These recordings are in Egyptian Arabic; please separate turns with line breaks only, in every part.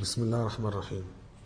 بسم الله الرحمن الرحيم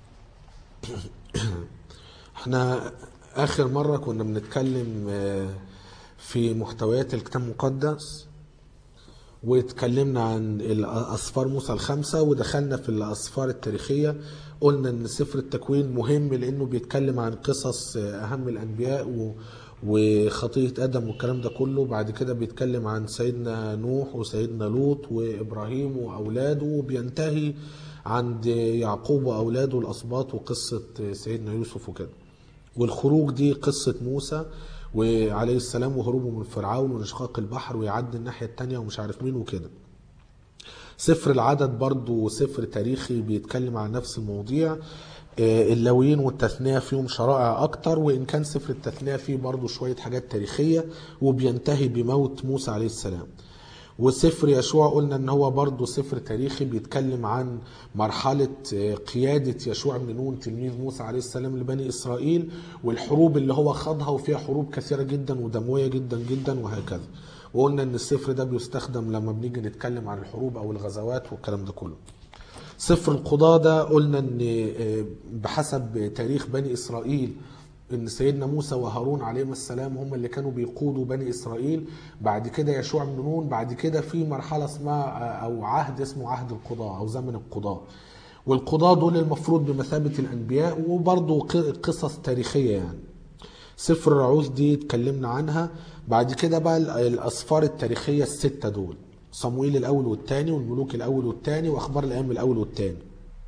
احنا اخر مرة كنا بنتكلم آه، في محتويات الكتاب المقدس واتكلمنا عن الاسفار موسى الخمسة ودخلنا في الاسفار التاريخية قلنا ان سفر التكوين مهم لانه بيتكلم عن قصص آه، اهم الانبياء و وخطية آدم والكلام ده كله بعد كده بيتكلم عن سيدنا نوح وسيدنا لوط وإبراهيم وأولاده وبينتهي عند يعقوب وأولاده الأسباط وقصة سيدنا يوسف وكده والخروج دي قصة موسى وعليه السلام وهروبه من فرعون وانشقاق البحر ويعدي الناحية التانية ومش عارف مين وكده سفر العدد برضو سفر تاريخي بيتكلم عن نفس المواضيع آه، اللاويين والتثنية فيهم شرائع أكتر وإن كان سفر التثنية فيه برضو شوية حاجات تاريخية وبينتهي بموت موسى عليه السلام وسفر يشوع قلنا ان هو برضه سفر تاريخي بيتكلم عن مرحلة آه، قيادة يشوع بن نون تلميذ موسى عليه السلام لبني اسرائيل والحروب اللي هو خاضها وفيها حروب كثيرة جدا ودموية جدا جدا وهكذا وقلنا ان السفر ده بيستخدم لما بنيجي نتكلم عن الحروب او الغزوات والكلام ده كله سفر القضاء ده قلنا ان آه، بحسب تاريخ بني اسرائيل ان سيدنا موسى وهارون عليهما السلام هم اللي كانوا بيقودوا بني اسرائيل بعد كده يشوع بن نون بعد كده في مرحله اسمها آه، او عهد اسمه عهد القضاء او زمن القضاء والقضاة دول المفروض بمثابة الأنبياء وبرضه ق- قصص تاريخية يعني سفر الرعوز دي اتكلمنا عنها بعد كده بقى ال- الأسفار التاريخية الستة دول صموئيل الأول والثاني والملوك الأول والثاني وأخبار الأيام الأول والثاني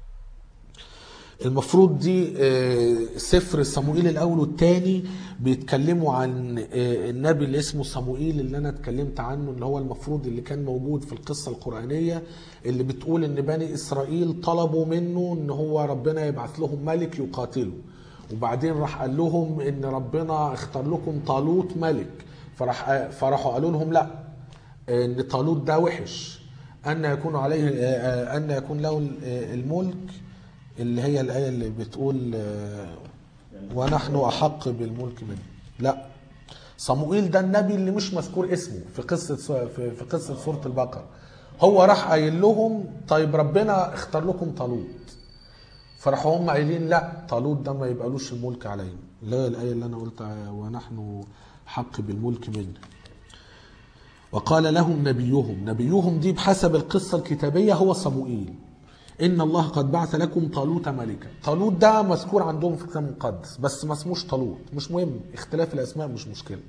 المفروض دي آه، سفر صموئيل الاول والثاني بيتكلموا عن آه، النبي اللي اسمه صموئيل اللي انا اتكلمت عنه اللي هو المفروض اللي كان موجود في القصه القرانيه اللي بتقول ان بني اسرائيل طلبوا منه ان هو ربنا يبعث لهم ملك يقاتله وبعدين راح قال لهم ان ربنا اختار لكم طالوت ملك فراح فراحوا قالوا لهم لا ان طالوت ده وحش ان يكون عليه آه، آه، ان يكون له الملك اللي هي الآية اللي بتقول آه، ونحن أحق بالملك منه لا صموئيل ده النبي اللي مش مذكور اسمه في قصة في في قصة سورة البقرة هو راح قايل لهم طيب ربنا اختار لكم طالوت فراحوا هم قايلين لا طالوت ده ما يبقالوش الملك علينا اللي هي الآية اللي أنا قلت آه، ونحن حق بالملك منه وقال لهم نبيهم نبيهم دي بحسب القصة الكتابية هو صموئيل إن الله قد بعث لكم طالوت ملكا طالوت ده مذكور عندهم في الكتاب المقدس بس ما اسموش طالوت مش مهم اختلاف الأسماء مش مشكلة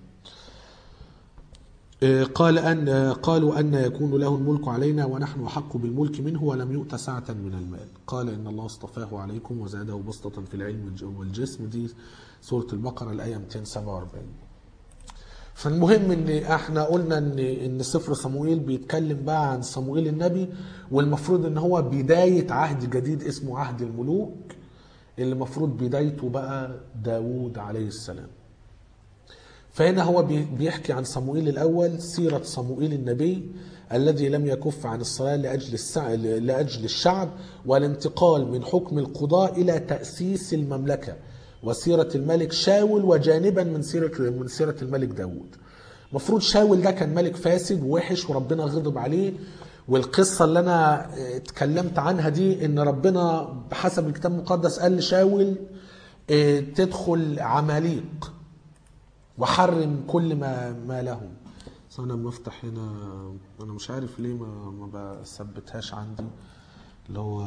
آه، قال أن آه، قالوا أن يكون له الملك علينا ونحن أحق بالملك منه ولم يؤت سعة من المال قال إن الله اصطفاه عليكم وزاده بسطة في العلم والج- والجسم دي سورة البقرة الآية 247 فالمهم ان احنا قلنا ان ان سفر صموئيل بيتكلم بقى عن صموئيل النبي والمفروض ان هو بدايه عهد جديد اسمه عهد الملوك اللي المفروض بدايته بقى داوود عليه السلام فهنا هو بي- بيحكي عن صموئيل الاول سيره صموئيل النبي الذي لم يكف عن الصلاه لاجل السع... لاجل الشعب والانتقال من حكم القضاء الى تاسيس المملكه وسيره الملك شاول وجانبا من سيره من سيره الملك داود المفروض شاول ده كان ملك فاسد ووحش وربنا غضب عليه والقصة اللي أنا اه، اتكلمت عنها دي إن ربنا بحسب الكتاب المقدس قال لشاول اه، تدخل عماليق وحرم كل ما ما لهم بس انا لما افتح هنا انا مش عارف ليه ما ما بثبتهاش عندي اللي هو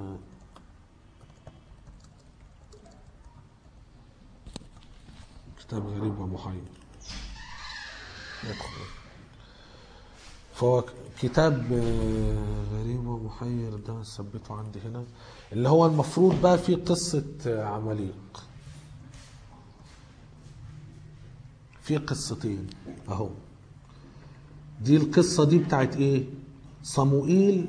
كتاب غريب ومحير يدخل. فهو كتاب آه، غريب ومحير ده ثبته عندي هنا اللي هو المفروض بقى فيه قصة آه، عماليق في قصتين اهو دي القصة دي بتاعت ايه صموئيل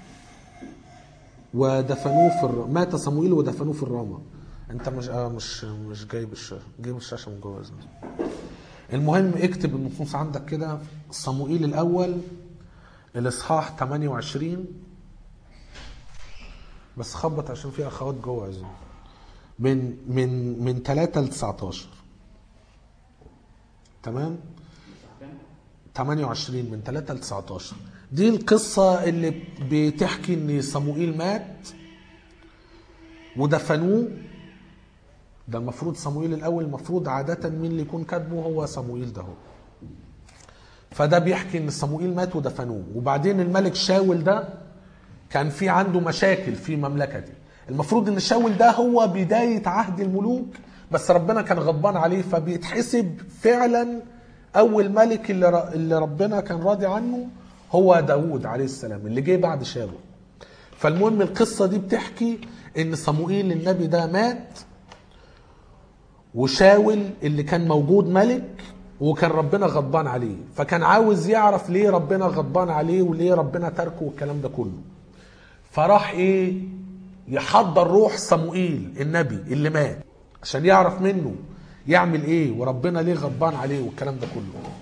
ودفنوه في الر... مات صموئيل ودفنوه في الرمى انت مش آه مش مش جايب الشاشة جايب الشاشة من جوه يا زلمة. المهم اكتب النصوص عندك كده صموئيل الاول الاصحاح 28 بس خبط عشان في اخوات جوه يا زلمة. من من من 3 ل 19 تمام 28 من 3 ل 19 دي القصة اللي بتحكي ان صموئيل مات ودفنوه ده المفروض صموئيل الاول المفروض عاده مين اللي يكون كاتبه هو صموئيل ده هو فده بيحكي ان صموئيل مات ودفنوه وبعدين الملك شاول ده كان في عنده مشاكل في مملكته المفروض ان شاول ده هو بدايه عهد الملوك بس ربنا كان غضبان عليه فبيتحسب فعلا اول ملك اللي, ر- اللي ربنا كان راضي عنه هو داوود عليه السلام اللي جه بعد شاول فالمهم القصه دي بتحكي ان صموئيل النبي ده مات وشاول اللي كان موجود ملك وكان ربنا غضبان عليه فكان عاوز يعرف ليه ربنا غضبان عليه وليه ربنا تركه والكلام ده كله فراح ايه يحضر روح صموئيل النبي اللي مات عشان يعرف منه يعمل ايه وربنا ليه غضبان عليه والكلام ده كله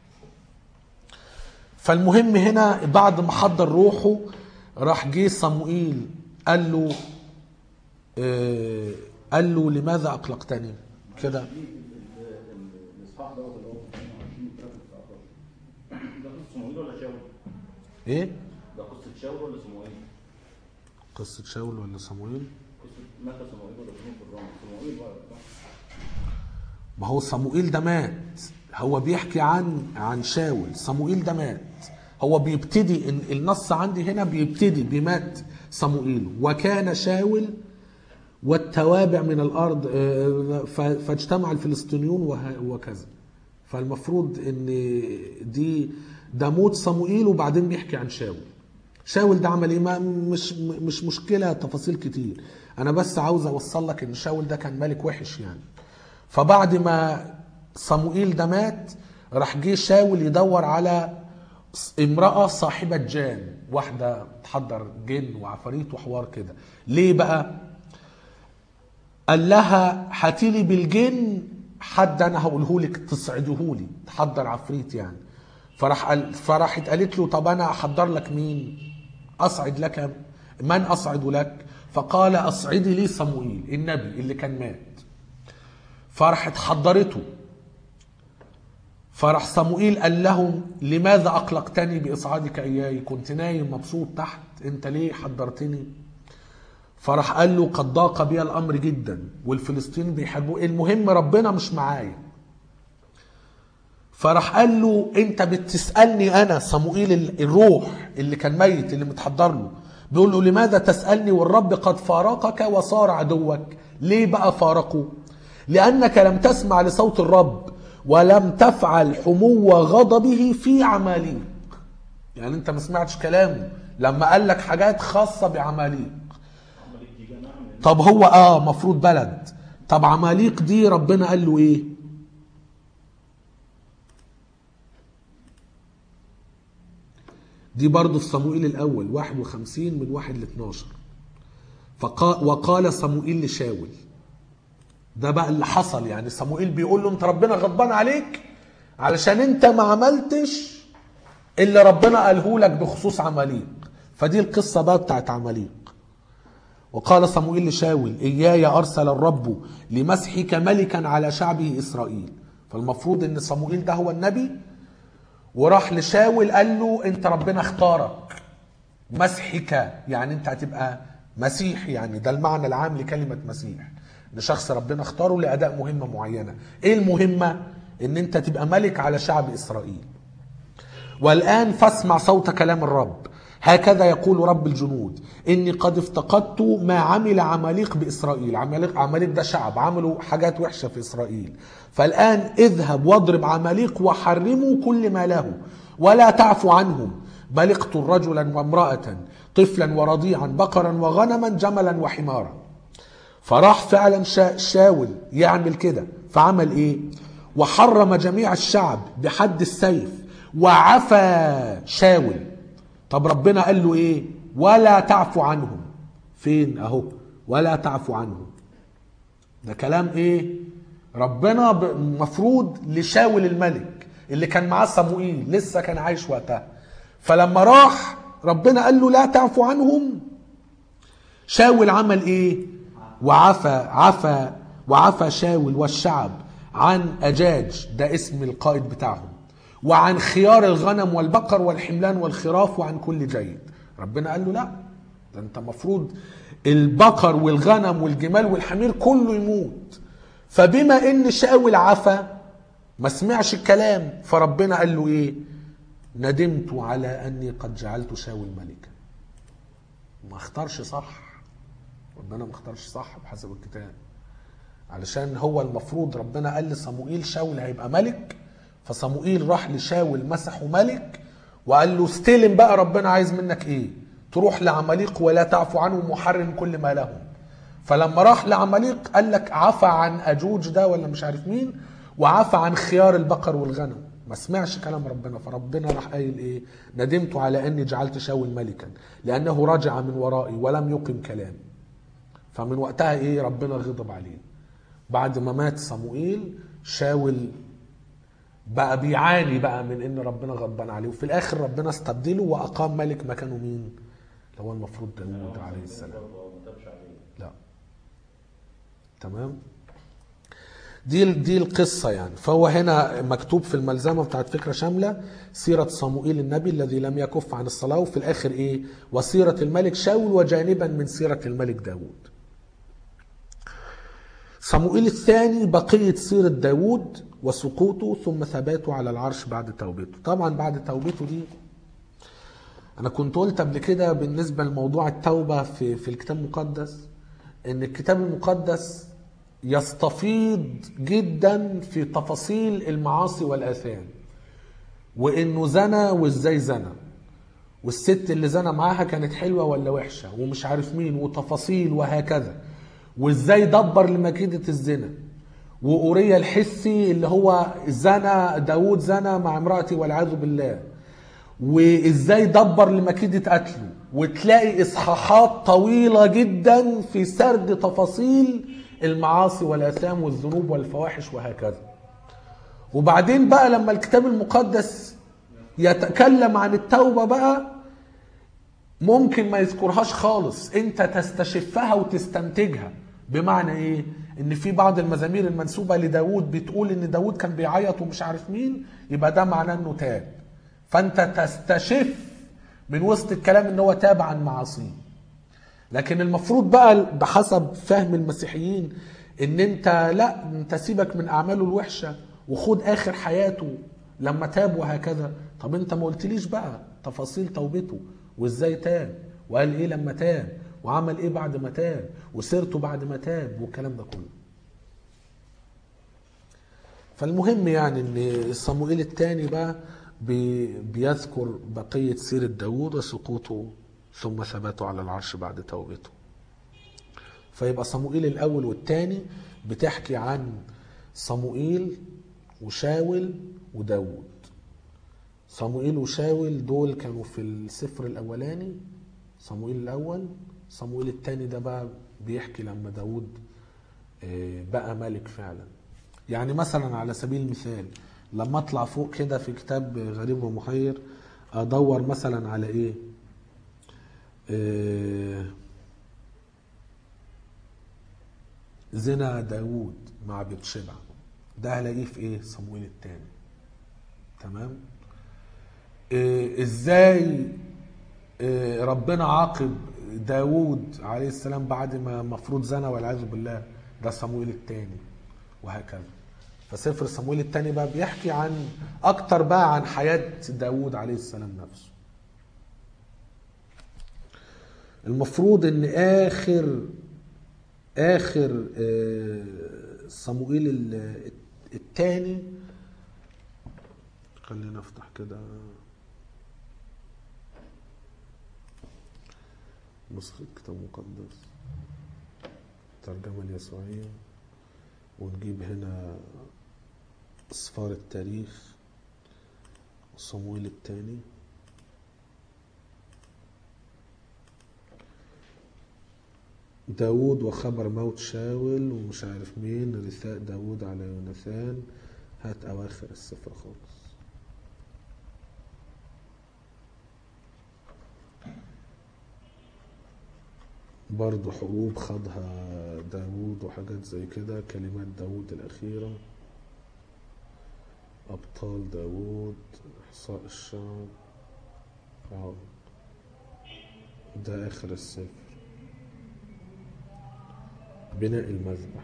فالمهم هنا بعد ما حضر روحه راح جه صموئيل قال له آه، قال له لماذا اقلقتني كده
الاصحاح دوت اللي هو 22 19 ده قصه صموئيل ولا شاول؟
ايه
ده قصه شاول ولا صموئيل؟
قصة شاول ولا صموئيل
قصه مات صموئيل ولا صموئيل في الرمل؟ صموئيل بقى صح؟
ما هو صموئيل ده مات هو بيحكي عن عن شاول صموئيل ده مات هو بيبتدي إن- النص عندي هنا بيبتدي بمات صموئيل وكان شاول والتوابع من الارض آه، ف- فاجتمع الفلسطينيون وه- وكذا فالمفروض ان دي ده موت صموئيل وبعدين بيحكي عن شاول شاول ده عمل ايه ما مش مش مشكله تفاصيل كتير انا بس عاوز اوصل لك ان شاول ده كان ملك وحش يعني فبعد ما صموئيل ده مات راح جه شاول يدور على امرأة صاحبة جان واحدة تحضر جن وعفاريت وحوار كده ليه بقى قال لها هاتي لي بالجن حد انا هقوله لك تصعده لي تحضر عفريت يعني فراح قال فراحت قالت له طب انا احضر لك مين اصعد لك من اصعد لك فقال اصعدي لي صموئيل النبي اللي كان مات فراحت حضرته فراح صموئيل قال لهم لماذا اقلقتني باصعادك اياي كنت نايم مبسوط تحت انت ليه حضرتني فراح قال له قد ضاق بي الامر جدا والفلسطينيين بيحاربوه المهم ربنا مش معايا فراح قال له انت بتسالني انا صموئيل ال- الروح اللي كان ميت اللي متحضر له بيقول له لماذا تسالني والرب قد فارقك وصار عدوك ليه بقى فارقه لانك لم تسمع لصوت الرب ولم تفعل حمو غضبه في عماليق يعني انت ما سمعتش كلامه لما قال لك حاجات خاصه بعماليق
عملت دي جماعه من
طب هو اه مفروض بلد طب عماليق دي ربنا قال له ايه دي برضه في صموئيل الاول 51 من 1 ل 12 فقال وقال صموئيل لشاول ده بقى اللي حصل يعني صموئيل بيقول له انت ربنا غضبان عليك علشان انت ما عملتش اللي ربنا قاله لك بخصوص عماليق فدي القصه بقى بتاعت عماليق وقال صموئيل لشاول إياي أرسل الرب لمسحك ملكا على شعبه إسرائيل فالمفروض أن صموئيل ده هو النبي وراح لشاول قال له أنت ربنا اختارك مسحك يعني أنت هتبقى مسيح يعني ده المعنى العام لكلمة مسيح ان شخص ربنا اختاره لأداء مهمة معينة ايه المهمة ان انت تبقى ملك على شعب إسرائيل والآن فاسمع صوت كلام الرب هكذا يقول رب الجنود إني قد افتقدت ما عمل عماليق بإسرائيل عماليق, عماليق ده شعب عملوا حاجات وحشة في إسرائيل فالآن اذهب واضرب عماليق وحرموا كل ما له ولا تعفو عنهم بل اقتل رجلا وامرأة طفلا ورضيعا بقرا وغنما جملا وحمارا فراح فعلا شا شاول يعمل كده فعمل ايه وحرم جميع الشعب بحد السيف وعفى شاول طب ربنا قال له ايه ولا تعفو عنهم فين اهو ولا تعفو عنهم ده كلام ايه ربنا ب- مفروض لشاول الملك اللي كان معاه صموئيل لسه كان عايش وقتها فلما راح ربنا قال له لا تعفو عنهم شاول عمل ايه وعفى عفى وعفى شاول والشعب عن اجاج ده اسم القائد بتاعهم وعن خيار الغنم والبقر والحملان والخراف وعن كل جيد ربنا قال له لا ده انت مفروض البقر والغنم والجمال والحمير كله يموت فبما ان شاول عفا ما سمعش الكلام فربنا قال له ايه ندمت على اني قد جعلت شاول ملكا ما اختارش صح ربنا ما اختارش صح بحسب الكتاب علشان هو المفروض ربنا قال لصموئيل شاول هيبقى ملك فصموئيل راح لشاول مسحه ملك وقال له استلم بقى ربنا عايز منك ايه تروح لعماليق ولا تعفو عنهم وحرم كل ما لهم فلما راح لعماليق قال لك عفى عن اجوج ده ولا مش عارف مين وعفى عن خيار البقر والغنم ما سمعش كلام ربنا فربنا راح قايل ايه ندمت على اني جعلت شاول ملكا لانه رجع من ورائي ولم يقم كلامي فمن وقتها ايه ربنا غضب عليه بعد ما مات صموئيل شاول بقى بيعاني بقى من ان ربنا غضبان عليه وفي الاخر ربنا استبدله واقام ملك مكانه مين اللي هو المفروض داوود عليه السلام
برضه ما تابش عليه
لا تمام دي دي القصة يعني فهو هنا مكتوب في الملزمة بتاعت فكرة شاملة سيرة صموئيل النبي الذي لم يكف عن الصلاة وفي الآخر إيه وسيرة الملك شاول وجانبا من سيرة الملك داود صموئيل الثاني بقية سيرة داود وسقوطه ثم ثباته على العرش بعد توبته طبعا بعد توبته دي انا كنت قلت قبل كده بالنسبه لموضوع التوبه في في الكتاب المقدس ان الكتاب المقدس يستفيض جدا في تفاصيل المعاصي والاثام وانه زنى وازاي زنى والست اللي زنى معاها كانت حلوه ولا وحشه ومش عارف مين وتفاصيل وهكذا وازاي دبر لمكيده الزنا وأوريا الحسي اللي هو زنى داود زنى مع امرأتي والعياذ بالله وازاي دبر لمكيدة قتله وتلاقي اصحاحات طويلة جدا في سرد تفاصيل المعاصي والآثام والذنوب والفواحش وهكذا وبعدين بقى لما الكتاب المقدس يتكلم عن التوبة بقى ممكن ما يذكرهاش خالص انت تستشفها وتستنتجها بمعنى ايه ان في بعض المزامير المنسوبة لداود بتقول ان داود كان بيعيط ومش عارف مين يبقى ده معناه انه تاب فانت تستشف من وسط الكلام ان هو تاب عن معاصيه لكن المفروض بقى بحسب فهم المسيحيين ان انت لا انت سيبك من اعماله الوحشه وخد اخر حياته لما تاب وهكذا طب انت ما قلتليش بقى تفاصيل توبته وازاي تاب وقال ايه لما تاب وعمل ايه بعد ما تاب وسيرته بعد ما تاب والكلام ده كله فالمهم يعني ان صموئيل الثاني بقى بي- بيذكر بقية سيرة داوود وسقوطه ثم ثباته على العرش بعد توبته فيبقى صموئيل الأول والثاني بتحكي عن صموئيل وشاول وداوود صموئيل وشاول دول كانوا في السفر الأولاني صموئيل الأول صموئيل الثاني ده بقى بيحكي لما داوود آه، بقى ملك فعلا يعني مثلا على سبيل المثال لما اطلع فوق كده في كتاب غريب ومحير ادور مثلا على ايه آه، زنا داوود مع بتشبع ده هلاقيه في ايه صمويل الثاني تمام آه، ازاي آه، ربنا عاقب داوود عليه السلام بعد ما مفروض زنى والعياذ بالله ده صمويل الثاني وهكذا فسفر صمويل الثاني بقى بيحكي عن اكتر بقى عن حياة داوود عليه السلام نفسه المفروض ان اخر اخر آه، صموئيل ال- الثاني خلينا افتح كده نسخة كتاب مقدس الترجمة اليسوعية ونجيب هنا أسفار التاريخ صمويل الثاني داود وخبر موت شاول ومش عارف مين رثاء داود على يوناثان هات أواخر السفر خالص برضه حروب خاضها داوود وحاجات زي كده كلمات داوود الأخيرة أبطال داوود إحصاء الشعب آه. ده آخر السفر بناء المذبح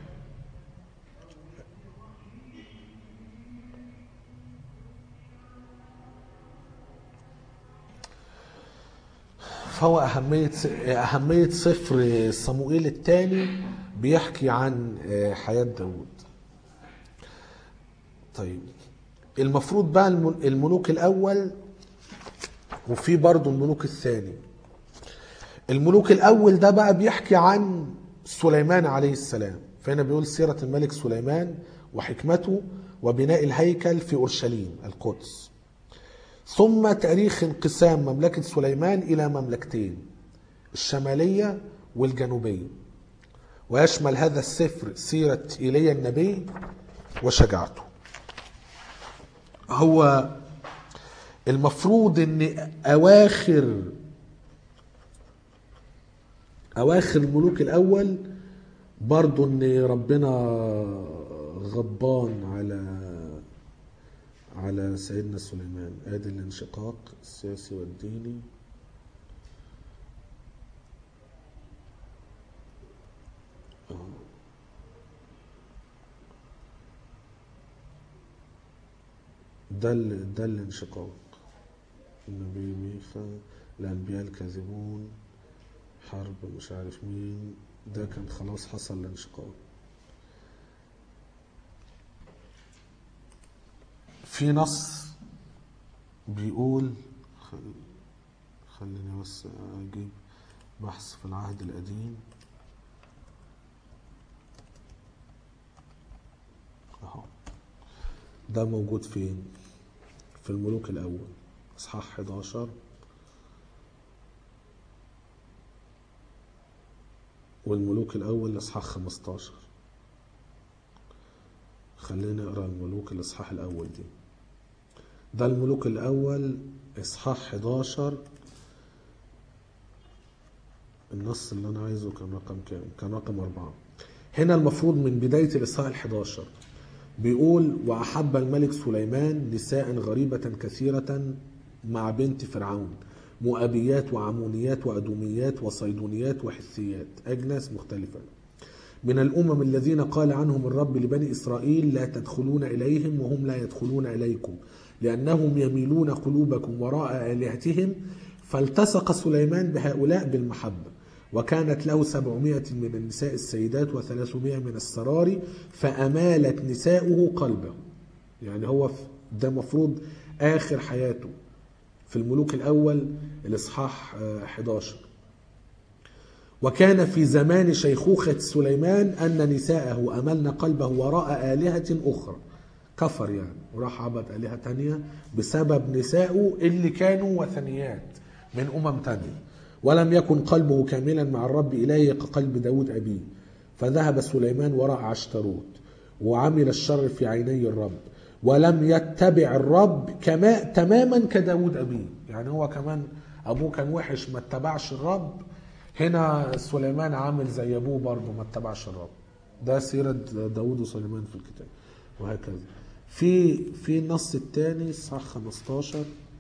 فهو أهمية أهمية سفر صموئيل الثاني بيحكي عن حياة داود طيب المفروض بقى الم- الملوك الأول وفي برضه الملوك الثاني الملوك الأول ده بقى بيحكي عن سليمان عليه السلام فهنا بيقول سيرة الملك سليمان وحكمته وبناء الهيكل في أورشليم القدس ثم تاريخ انقسام مملكة سليمان إلى مملكتين الشمالية والجنوبية ويشمل هذا السفر سيرة إيليا النبي وشجاعته هو المفروض ان اواخر اواخر الملوك الاول برضو ان ربنا غضبان على على سيدنا سليمان ادي الانشقاق السياسي والديني آه. ده ال- ده الانشقاق النبي ميخا الانبياء الكاذبون حرب مش عارف مين ده كان خلاص حصل الانشقاق في نص بيقول خل... خليني بس اجيب بحث في العهد القديم اهو ده موجود فين في الملوك الاول اصحاح 11 والملوك الاول اصحاح 15 خلينا نقرا الملوك الاصحاح الاول دي ده الملوك الاول اصحاح 11 النص اللي انا عايزه كان رقم كام كان رقم أربعة هنا المفروض من بداية الإصحاح الحداشر بيقول وأحب الملك سليمان نساء غريبة كثيرة مع بنت فرعون مؤبيات وعمونيات وأدوميات وصيدونيات وحثيات أجناس مختلفة من الأمم الذين قال عنهم الرب لبني إسرائيل لا تدخلون إليهم وهم لا يدخلون إليكم لأنهم يميلون قلوبكم وراء آلهتهم فالتصق سليمان بهؤلاء بالمحبة وكانت له سبعمائة من النساء السيدات وثلاثمائة من السراري فأمالت نساؤه قلبه يعني هو ده مفروض آخر حياته في الملوك الأول الإصحاح 11 وكان في زمان شيخوخة سليمان أن نساءه أملن قلبه وراء آلهة أخرى كفر يعني وراح عبد آلهة تانية بسبب نسائه اللي كانوا وثنيات من أمم تانية ولم يكن قلبه كاملا مع الرب إليه كقلب داود أبيه فذهب سليمان وراء عشتروت وعمل الشر في عيني الرب ولم يتبع الرب كما تماما كداود أبيه يعني هو كمان أبوه كان وحش ما اتبعش الرب هنا سليمان عامل زي أبوه برضه ما اتبعش الرب ده سيرة داود وسليمان في الكتاب وهكذا في في النص الثاني صح 15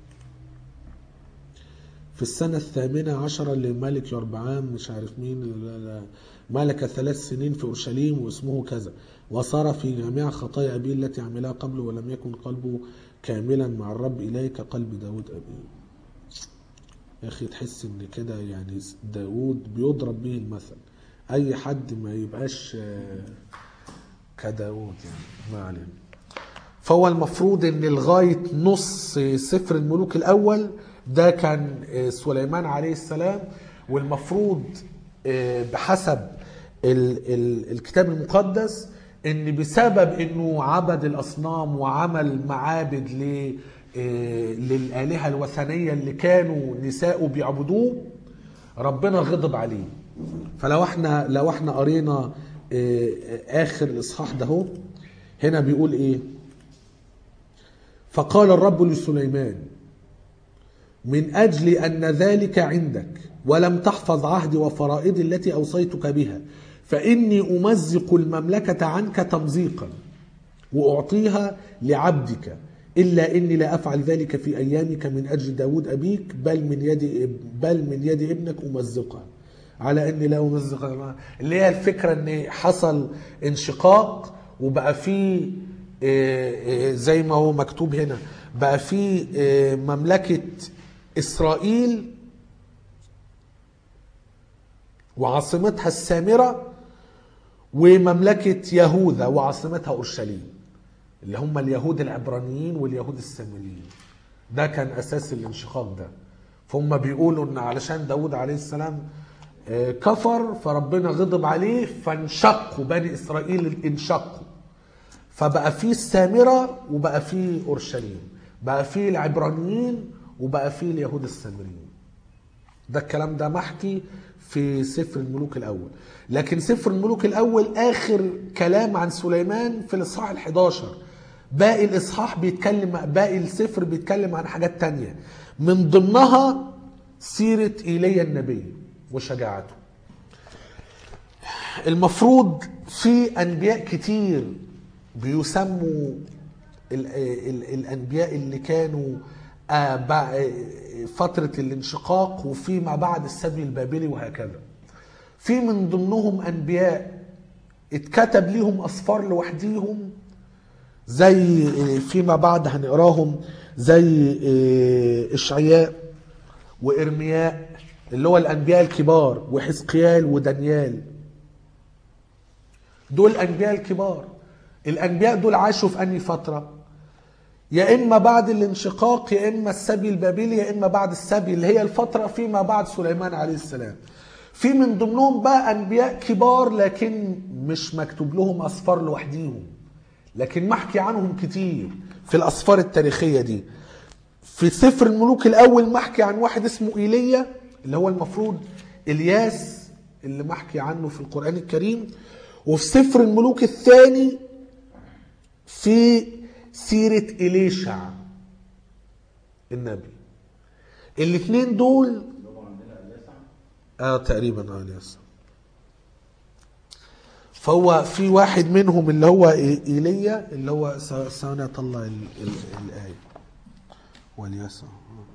في السنة الثامنة عشرة لملك يربعام مش عارف مين لا لا ملك ثلاث سنين في أورشليم واسمه كذا وصار في جميع خطايا أبيه التي عملها قبله ولم يكن قلبه كاملا مع الرب إليه كقلب داود أبيه يا أخي تحس إن كده يعني داود بيضرب به المثل أي حد ما يبقاش كداود يعني ما علينا فهو المفروض ان لغايه نص سفر الملوك الاول ده كان سليمان عليه السلام والمفروض بحسب ال ال الكتاب المقدس ان بسبب انه عبد الاصنام وعمل معابد ل للالهه الوثنيه اللي كانوا نساءه بيعبدوه ربنا غضب عليه فلو احنا لو احنا قرينا اخر الاصحاح ده هو هنا بيقول ايه فقال الرب لسليمان من اجل ان ذلك عندك ولم تحفظ عهدي وفرائضي التي اوصيتك بها فاني امزق المملكه عنك تمزيقا واعطيها لعبدك إلا إني لا أفعل ذلك في أيامك من أجل داود أبيك بل من يد بل من يد ابنك أمزقها على إني لا أمزق اللي هي الفكرة إن حصل انشقاق وبقى في آه، آه، زي ما هو مكتوب هنا بقى في آه، مملكة إسرائيل وعاصمتها السامرة ومملكة يهوذا وعاصمتها أورشليم اللي هم اليهود العبرانيين واليهود السامريين ده كان أساس الانشقاق ده فهم بيقولوا إن علشان داود عليه السلام آه، كفر فربنا غضب عليه فانشقوا بني إسرائيل انشقوا فبقى في السامرة وبقى في أورشليم بقى في العبرانيين وبقى في اليهود السامريين ده الكلام ده محكي في سفر الملوك الأول لكن سفر الملوك الأول آخر كلام عن سليمان في الإصحاح ال11 باقي الإصحاح بيتكلم باقي السفر بيتكلم عن حاجات تانية من ضمنها سيرة إيليا النبي وشجاعته المفروض في أنبياء كتير بيسموا ال ال الأنبياء اللي كانوا آه، بع- آه، فترة الانشقاق وفيما بعد السبي البابلي وهكذا في من ضمنهم أنبياء اتكتب ليهم أسفار لوحديهم زي آه، فيما بعد هنقراهم زي آه، إشعياء وإرمياء اللي هو الأنبياء الكبار وحزقيال ودانيال دول أنبياء الكبار الأنبياء دول عاشوا في أنهي فترة يا إما بعد الانشقاق يا إما السبي البابلي يا إما بعد السبي اللي هي الفترة فيما بعد سليمان عليه السلام في من ضمنهم بقى أنبياء كبار لكن مش مكتوب لهم أسفار لوحديهم لكن محكي عنهم كتير في الأسفار التاريخية دي في سفر الملوك الأول محكي عن واحد اسمه إيليا اللي هو المفروض إلياس اللي محكي عنه في القرآن الكريم وفي سفر الملوك الثاني في سيرة إليشع النبي الاثنين دول
اللي هو عندنا اليسع
اه تقريبا اه الياس فهو في واحد منهم اللي هو إي- ايليا اللي هو س- ثواني اطلع ال- ال- الايه واليسع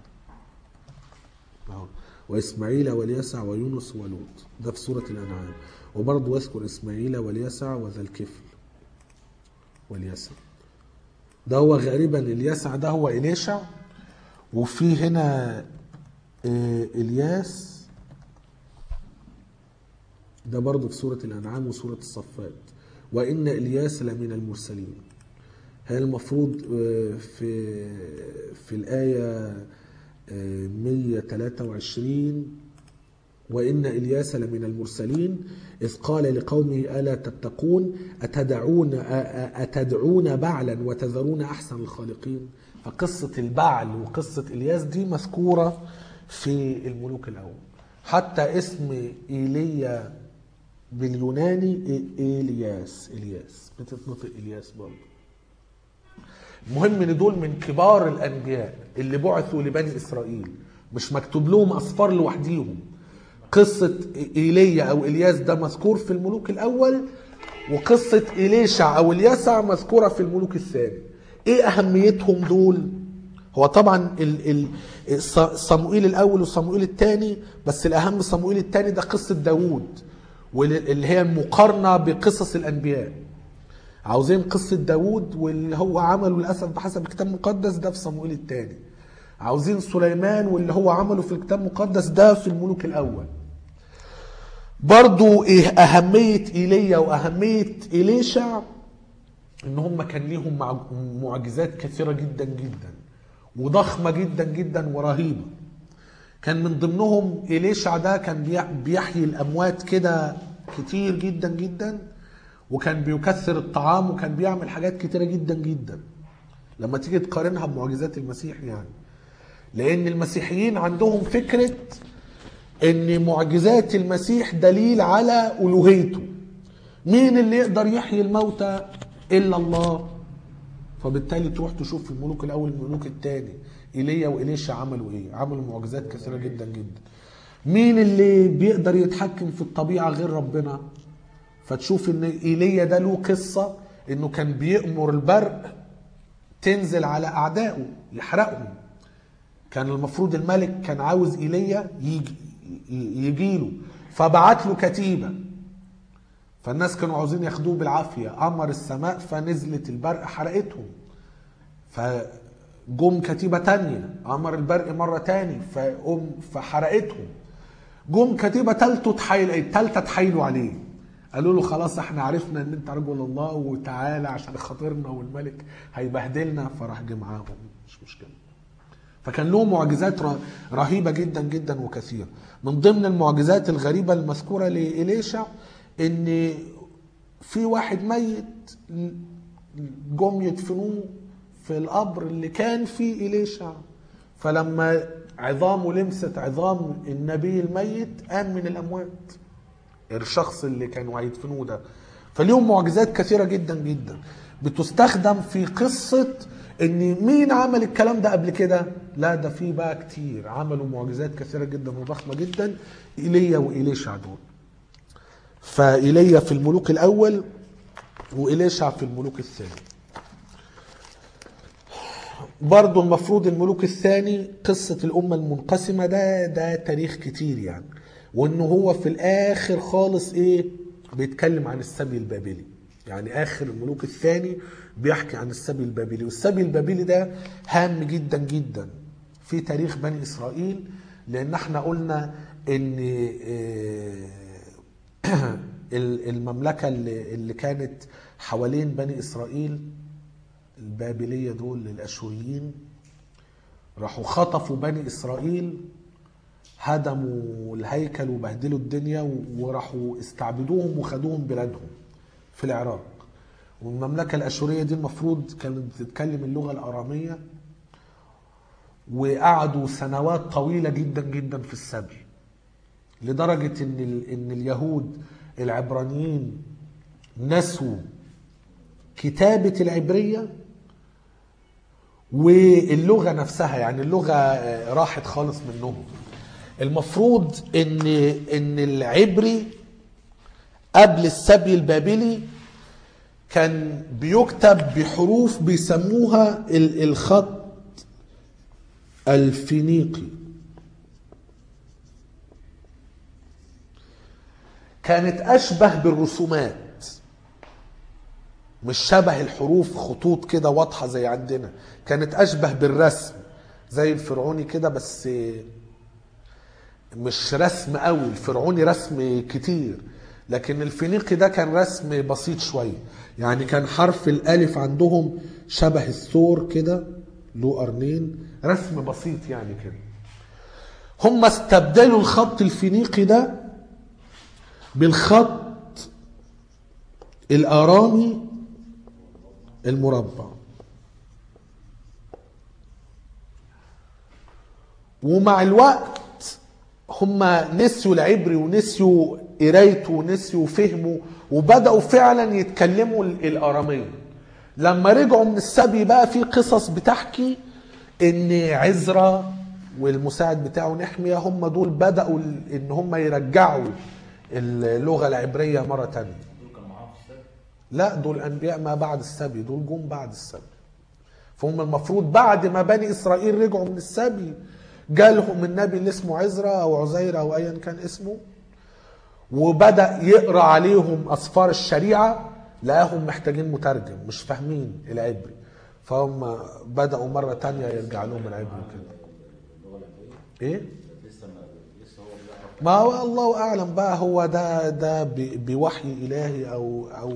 اهو واسماعيل واليسع ويونس ولوط ده في سوره الانعام وبرضه يذكر اسماعيل واليسع وذا الكفل واليسع ده هو غالبا اليسع ده هو إليشع وفي هنا آه، الياس ده برضه في سورة الأنعام وسورة الصفات وإن إلياس لمن المرسلين هي المفروض آه، في في الآية آه، 123 وإن إلياس لمن المرسلين إذ قال لقومه ألا تتقون أتدعون أ- أ- أتدعون بعلا وتذرون أحسن الخالقين فقصة البعل وقصة إلياس دي مذكورة في الملوك الأول حتى اسم إيليا باليوناني إي- إلياس إلياس بتتنطق إلياس برضه المهم ان دول من كبار الانبياء اللي بعثوا لبني اسرائيل مش مكتوب لهم اسفار لوحديهم قصة ايليا او الياس ده مذكور في الملوك الاول وقصة إليشع او اليسع مذكورة في الملوك الثاني ايه اهميتهم دول هو طبعا ال ال الص- صموئيل الاول وصموئيل الثاني بس الاهم صموئيل الثاني ده قصة داوود واللي هي المقارنة بقصص الانبياء عاوزين قصة داوود واللي هو عمله للأسف بحسب الكتاب المقدس ده في صموئيل الثاني عاوزين سليمان واللي هو عمله في الكتاب المقدس ده في الملوك الأول برضو إيه أهمية إيليا وأهمية إليشع إن هم كان ليهم مع- معجزات كثيرة جدا جدا وضخمة جدا جدا ورهيبة كان من ضمنهم إليشع ده كان بيح- بيحيي الأموات كده كتير جدا جدا وكان بيكثر الطعام وكان بيعمل حاجات كتيرة جدا جدا لما تيجي تقارنها بمعجزات المسيح يعني لأن المسيحيين عندهم فكرة ان معجزات المسيح دليل على الوهيته مين اللي يقدر يحيي الموتى الا الله فبالتالي تروح تشوف في الملوك الاول والملوك الثاني ايليا واليشا عملوا ايه عملوا معجزات كثيره جدا جدا مين اللي بيقدر يتحكم في الطبيعه غير ربنا فتشوف ان ايليا ده له قصه انه كان بيأمر البرق تنزل على اعدائه يحرقهم كان المفروض الملك كان عاوز ايليا يجي يجي له فبعت له كتيبه فالناس كانوا عاوزين ياخدوه بالعافيه امر السماء فنزلت البرق حرقتهم فجم كتيبه تانية امر البرق مره تاني فقم فحرقتهم جم كتيبه تالته تحايل التالته تحايلوا عليه قالوا له خلاص احنا عرفنا ان انت رجل الله وتعالى عشان خاطرنا والملك هيبهدلنا فراح جه معاهم مش مشكله فكان له معجزات ر- رهيبة جدا جدا وكثيرة من ضمن المعجزات الغريبة المذكورة لإليشع إن في واحد ميت جم يدفنوه في القبر اللي كان فيه إليشع فلما عظامه لمست عظام النبي الميت قام من الأموات الشخص اللي كانوا هيدفنوه ده فليهم معجزات كثيره جدا جدا بتستخدم في قصه ان مين عمل الكلام ده قبل كده لا ده في بقى كتير عملوا معجزات كثيره جدا وضخمه جدا ايليا وايليشع دول فايليا في الملوك الاول وايليشع في الملوك الثاني برضو المفروض الملوك الثاني قصة الأمة المنقسمة ده ده تاريخ كتير يعني وإنه هو في الآخر خالص إيه بيتكلم عن السبي البابلي يعني آخر الملوك الثاني بيحكي عن السبي البابلي والسبي البابلي ده هام جدا جدا في تاريخ بني إسرائيل لأن احنا قلنا إن آه، المملكة اللي اللي كانت حوالين بني إسرائيل البابلية دول الأشوريين راحوا خطفوا بني إسرائيل هدموا الهيكل وبهدلوا الدنيا وراحوا استعبدوهم وخدوهم بلادهم في العراق والمملكة الأشورية دي المفروض كانت بتتكلم اللغة الأرامية وقعدوا سنوات طويلة جدا جدا في السبي لدرجة إن ال- إن اليهود العبرانيين نسوا كتابة العبرية واللغة نفسها يعني اللغة آه، راحت خالص منهم المفروض ان ان العبري قبل السبي البابلي كان بيكتب بحروف بيسموها ال- الخط الفينيقي كانت اشبه بالرسومات مش شبه الحروف خطوط كده واضحه زي عندنا كانت اشبه بالرسم زي الفرعوني كده بس مش رسم قوي الفرعوني رسم كتير لكن الفينيقي ده كان رسم بسيط شويه يعني كان حرف الالف عندهم شبه الثور كده له قرنين رسم بسيط يعني كده هم استبدلوا الخط الفينيقي ده بالخط الارامي المربع ومع الوقت هم نسيوا العبري ونسيوا قرايته ونسيوا فهمه وبدأوا فعلا يتكلموا ال- الأرامية لما رجعوا من السبي بقى في قصص بتحكي ان عزرا والمساعد بتاعه نحمية هم دول بدأوا ال- ان هم يرجعوا اللغة العبرية مرة تانية
دول كانوا معاهم في السبت
لا دول انبياء ما بعد السبي دول جم بعد السبي فهم المفروض بعد ما بني اسرائيل رجعوا من السبي جالهم النبي اللي اسمه عزرا او عزير او ايا كان اسمه وبدا يقرا عليهم اسفار الشريعه لقاهم محتاجين مترجم مش فاهمين العبري فهم بداوا مره تانية يرجع لهم العبري كده ايه
لسه ما لسه هو بيعرف
ما هو الله اعلم بقى هو ده ده ب- بوحي الهي او او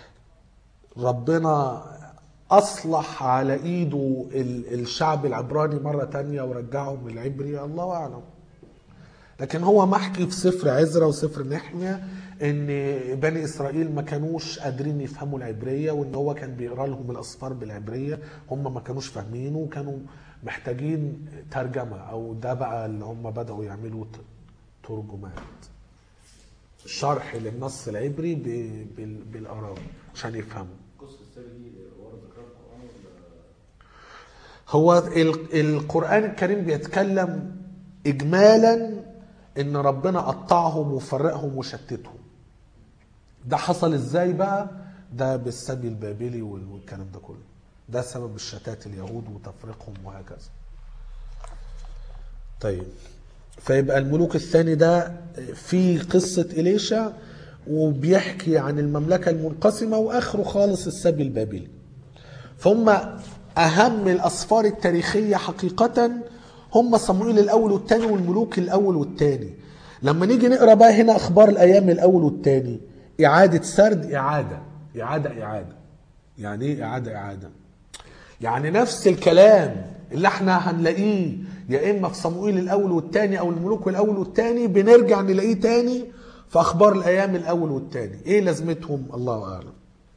ربنا اصلح على ايده ال- الشعب العبراني مره تانية ورجعهم العبري الله اعلم لكن هو محكي في سفر عزرا وسفر نحمية ان بني اسرائيل ما كانوش قادرين يفهموا العبريه وان هو كان بيقرا لهم الاسفار بالعبريه هم ما كانوش فاهمينه وكانوا محتاجين ترجمه او ده بقى اللي هم بداوا يعملوا ت- ترجمات شرح للنص العبري ب- بال- بالارامي عشان يفهموا
قصه السبت دي ورا ذكرها القران ولا
هو ال- القرآن الكريم بيتكلم إجمالا إن ربنا قطعهم وفرقهم وشتتهم ده حصل إزاي بقى ده بالسبي البابلي وال- والكلام ده كله ده سبب الشتات اليهود وتفريقهم وهكذا طيب فيبقى الملوك الثاني ده في قصة إليشا وبيحكي عن المملكة المنقسمة وآخره خالص السبي البابلي فهم أهم الأسفار التاريخية حقيقة هم صموئيل الأول والثاني والملوك الأول والثاني لما نيجي نقرأ بقى هنا أخبار الأيام الأول والثاني إعادة سرد إعادة إعادة إعادة يعني إيه إعادة إعادة يعني نفس الكلام اللي احنا هنلاقيه يا اما في صموئيل الاول والثاني او الملوك الاول والثاني بنرجع نلاقيه تاني في اخبار الايام الاول والثاني ايه لازمتهم الله اعلم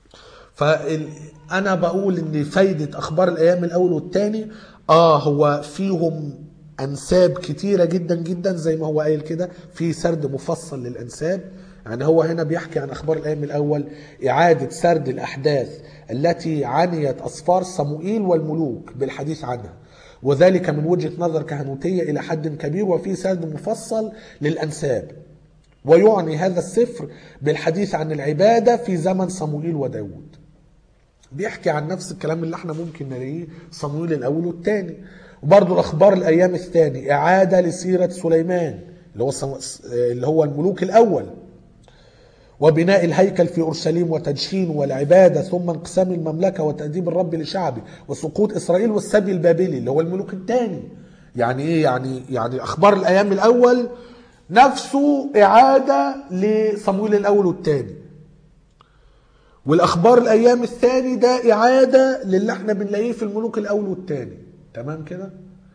فانا بقول ان فايده اخبار الايام الاول والثاني اه هو فيهم انساب كتيره جدا جدا زي ما هو قايل كده في سرد مفصل للانساب يعني هو هنا بيحكي عن اخبار الايام الاول اعاده سرد الاحداث التي عنيت اسفار صموئيل والملوك بالحديث عنها وذلك من وجهه نظر كهنوتيه الى حد كبير وفي سرد مفصل للانساب ويعني هذا السفر بالحديث عن العباده في زمن صموئيل وداود بيحكي عن نفس الكلام اللي احنا ممكن نلاقيه صمويل الاول والثاني وبرضه اخبار الايام الثاني اعاده لسيره سليمان اللي هو صم... اللي هو الملوك الاول وبناء الهيكل في اورشليم وتدشين والعباده ثم انقسام المملكه وتاديب الرب لشعبه وسقوط اسرائيل والسبي البابلي اللي هو الملوك الثاني يعني ايه يعني يعني اخبار الايام الاول نفسه اعاده لصمويل الاول والثاني والاخبار الايام الثاني ده اعاده للي احنا بنلاقيه في الملوك الاول والثاني تمام كده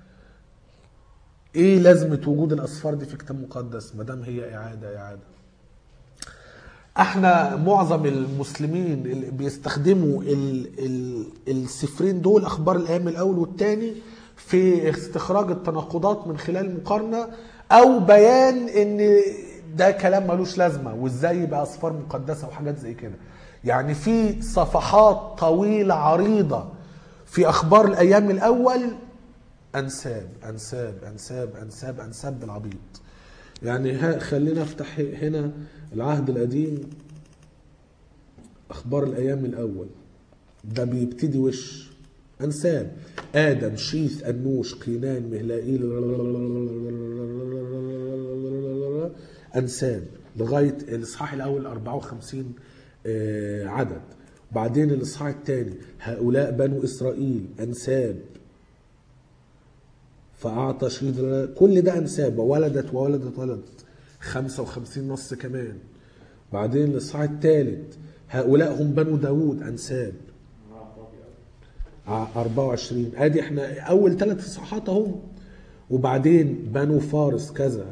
ايه لازمه وجود الاسفار دي في كتاب مقدس ما دام هي اعاده اعاده احنا معظم المسلمين اللي بيستخدموا ال ال السفرين دول اخبار الايام الاول والثاني في استخراج التناقضات من خلال المقارنه او بيان ان ده كلام ملوش لازمه وازاي يبقى اسفار مقدسه وحاجات زي كده يعني في صفحات طويله عريضه في اخبار الايام الاول انساب انساب انساب انساب انساب بالعبيط يعني ها خلينا افتح هنا العهد القديم اخبار الايام الاول ده بيبتدي وش انساب ادم شيث انوش قينان مهلائيل انساب لغايه الاصحاح الاول 54 آه، عدد بعدين الاصحاح الثاني هؤلاء بنو اسرائيل انساب فأعطى شريط كل ده أنساب وولدت وولدت ولدت 55 نص كمان بعدين الإصحاح الثالث هؤلاء هم بنو داوود أنساب ع- 24 ادي احنا اول ثلاث اصحاحات اهو وبعدين بنو فارس كذا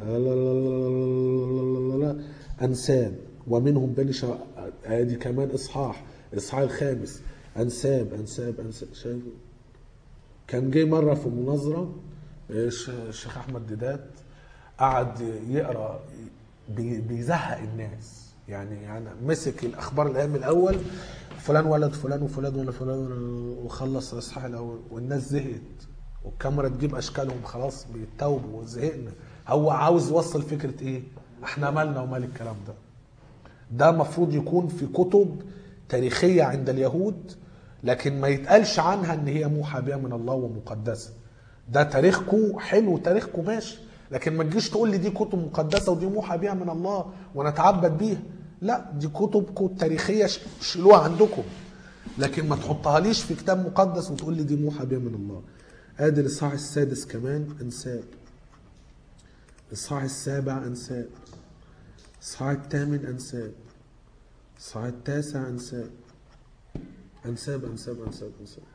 انساب ومنهم بني شا... ادي كمان اصحاح الاصحاح الخامس انساب انساب انساب شايف كان جه مره في مناظره الش- الشيخ احمد ديدات قعد يقرا بي- بيزهق الناس يعني يعني مسك الاخبار الايام الاول فلان ولد فلان وفلان ولا فلان وخلص الاصحاح الاول والناس زهقت والكاميرا تجيب اشكالهم خلاص بيتوبوا وزهقنا هو عاوز يوصل فكره ايه؟ احنا مالنا ومال الكلام ده ده المفروض يكون في كتب تاريخية عند اليهود لكن ما يتقالش عنها ان هي موحى بها من الله ومقدسة ده تاريخكم حلو تاريخكم ماشي لكن ما تجيش تقول لي دي كتب مقدسة ودي موحى بها من الله ونتعبد بيها لا دي كتبكم التاريخية ش- شيلوها عندكم لكن ما تحطها ليش في كتاب مقدس وتقول لي دي موحى بها من الله ادي الاصحاح السادس كمان انساب الاصحاح السابع انساب الاصحاح الثامن انساب الاصحاح التاسع انساب انساب انساب انساب انساب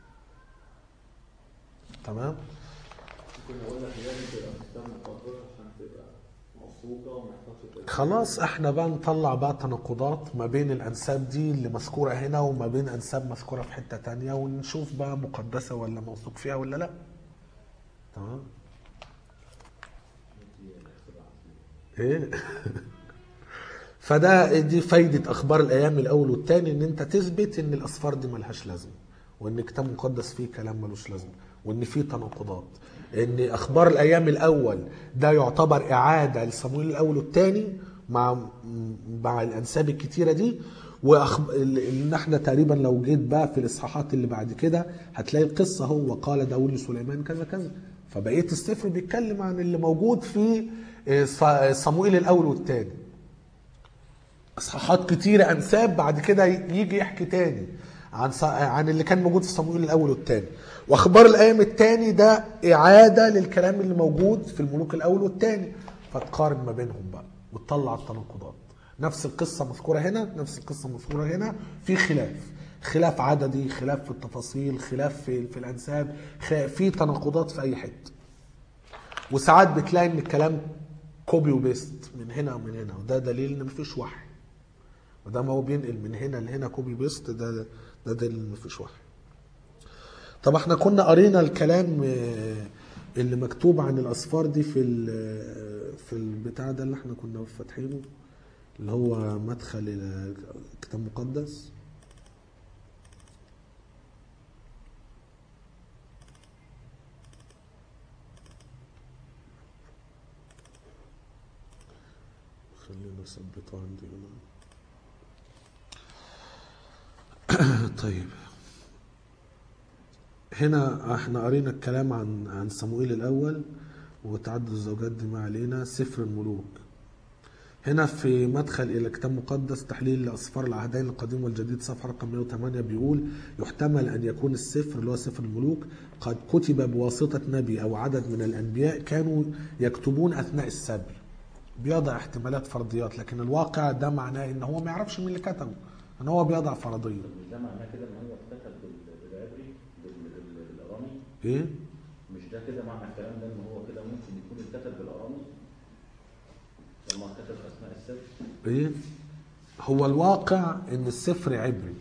تمام
ممكن اقول لك لازم تبقى في كتاب مقدس عشان تبقى موثوقه وما يحصلش تغيير.
خلاص احنا بقى نطلع بقى تناقضات ما بين الانساب دي اللي مذكوره هنا وما بين انساب مذكوره في حته تانية ونشوف بقى مقدسه ولا موثوق فيها ولا لا تمام ايه فده دي فايده اخبار الايام الاول والثاني ان انت تثبت ان الاسفار دي ملهاش لازمه وان كتاب مقدس فيه كلام ملوش لازمه وان فيه تناقضات ان اخبار الايام الاول ده يعتبر اعاده لصمويل الاول والثاني مع مع الانساب الكتيره دي وأخب... ان احنا تقريبا لو جيت بقى في الاصحاحات اللي بعد كده هتلاقي القصه هو قال داود لسليمان كذا كذا فبقيه السفر بيتكلم عن اللي موجود في آه، ص- صموئيل الاول والثاني اصحاحات كتيره انساب بعد كده يجي يحكي تاني عن ص- عن اللي كان موجود في صموئيل الاول والثاني واخبار الايام الثاني ده اعاده للكلام اللي موجود في الملوك الاول والثاني فتقارن ما بينهم بقى وتطلع التناقضات نفس القصه مذكوره هنا نفس القصه مذكوره هنا في خلاف خلاف عددي خلاف في التفاصيل خلاف في, في الانساب خ- في تناقضات في اي حته وساعات بتلاقي ان الكلام كوبي وبيست من هنا ومن هنا وده دليل ان مفيش وحي ما هو بينقل من هنا لهنا كوبي بيست ده ده دليل ان مفيش وحي طب احنا كنا قرينا الكلام آه، اللي مكتوب عن الاسفار دي في ال- في البتاع ده اللي احنا كنا فاتحينه اللي هو مدخل الى كتاب مقدس خلينا نثبته عندي هنا طيب هنا احنا قرينا الكلام عن عن صموئيل الاول وتعدد الزوجات دي ما علينا سفر الملوك هنا في مدخل الى كتاب مقدس تحليل لاسفار العهدين القديم والجديد صفحه رقم 108 بيقول يحتمل ان يكون السفر اللي هو سفر الملوك قد كتب بواسطه نبي او عدد من الانبياء كانوا يكتبون اثناء السبي بيضع احتمالات فرضيات لكن الواقع ده معناه ان هو ما يعرفش مين اللي كتبه ان هو بيضع فرضيه
مش ده معناه كده ان هو اتكتب بال- بالعبري بال- بال- بالارامي
ايه
مش ده كده معنى الكلام ده ان هو كده ممكن يكون اتكتب بالارامي لما اتكتب اثناء السبت
ايه هو الواقع ان السفر عبري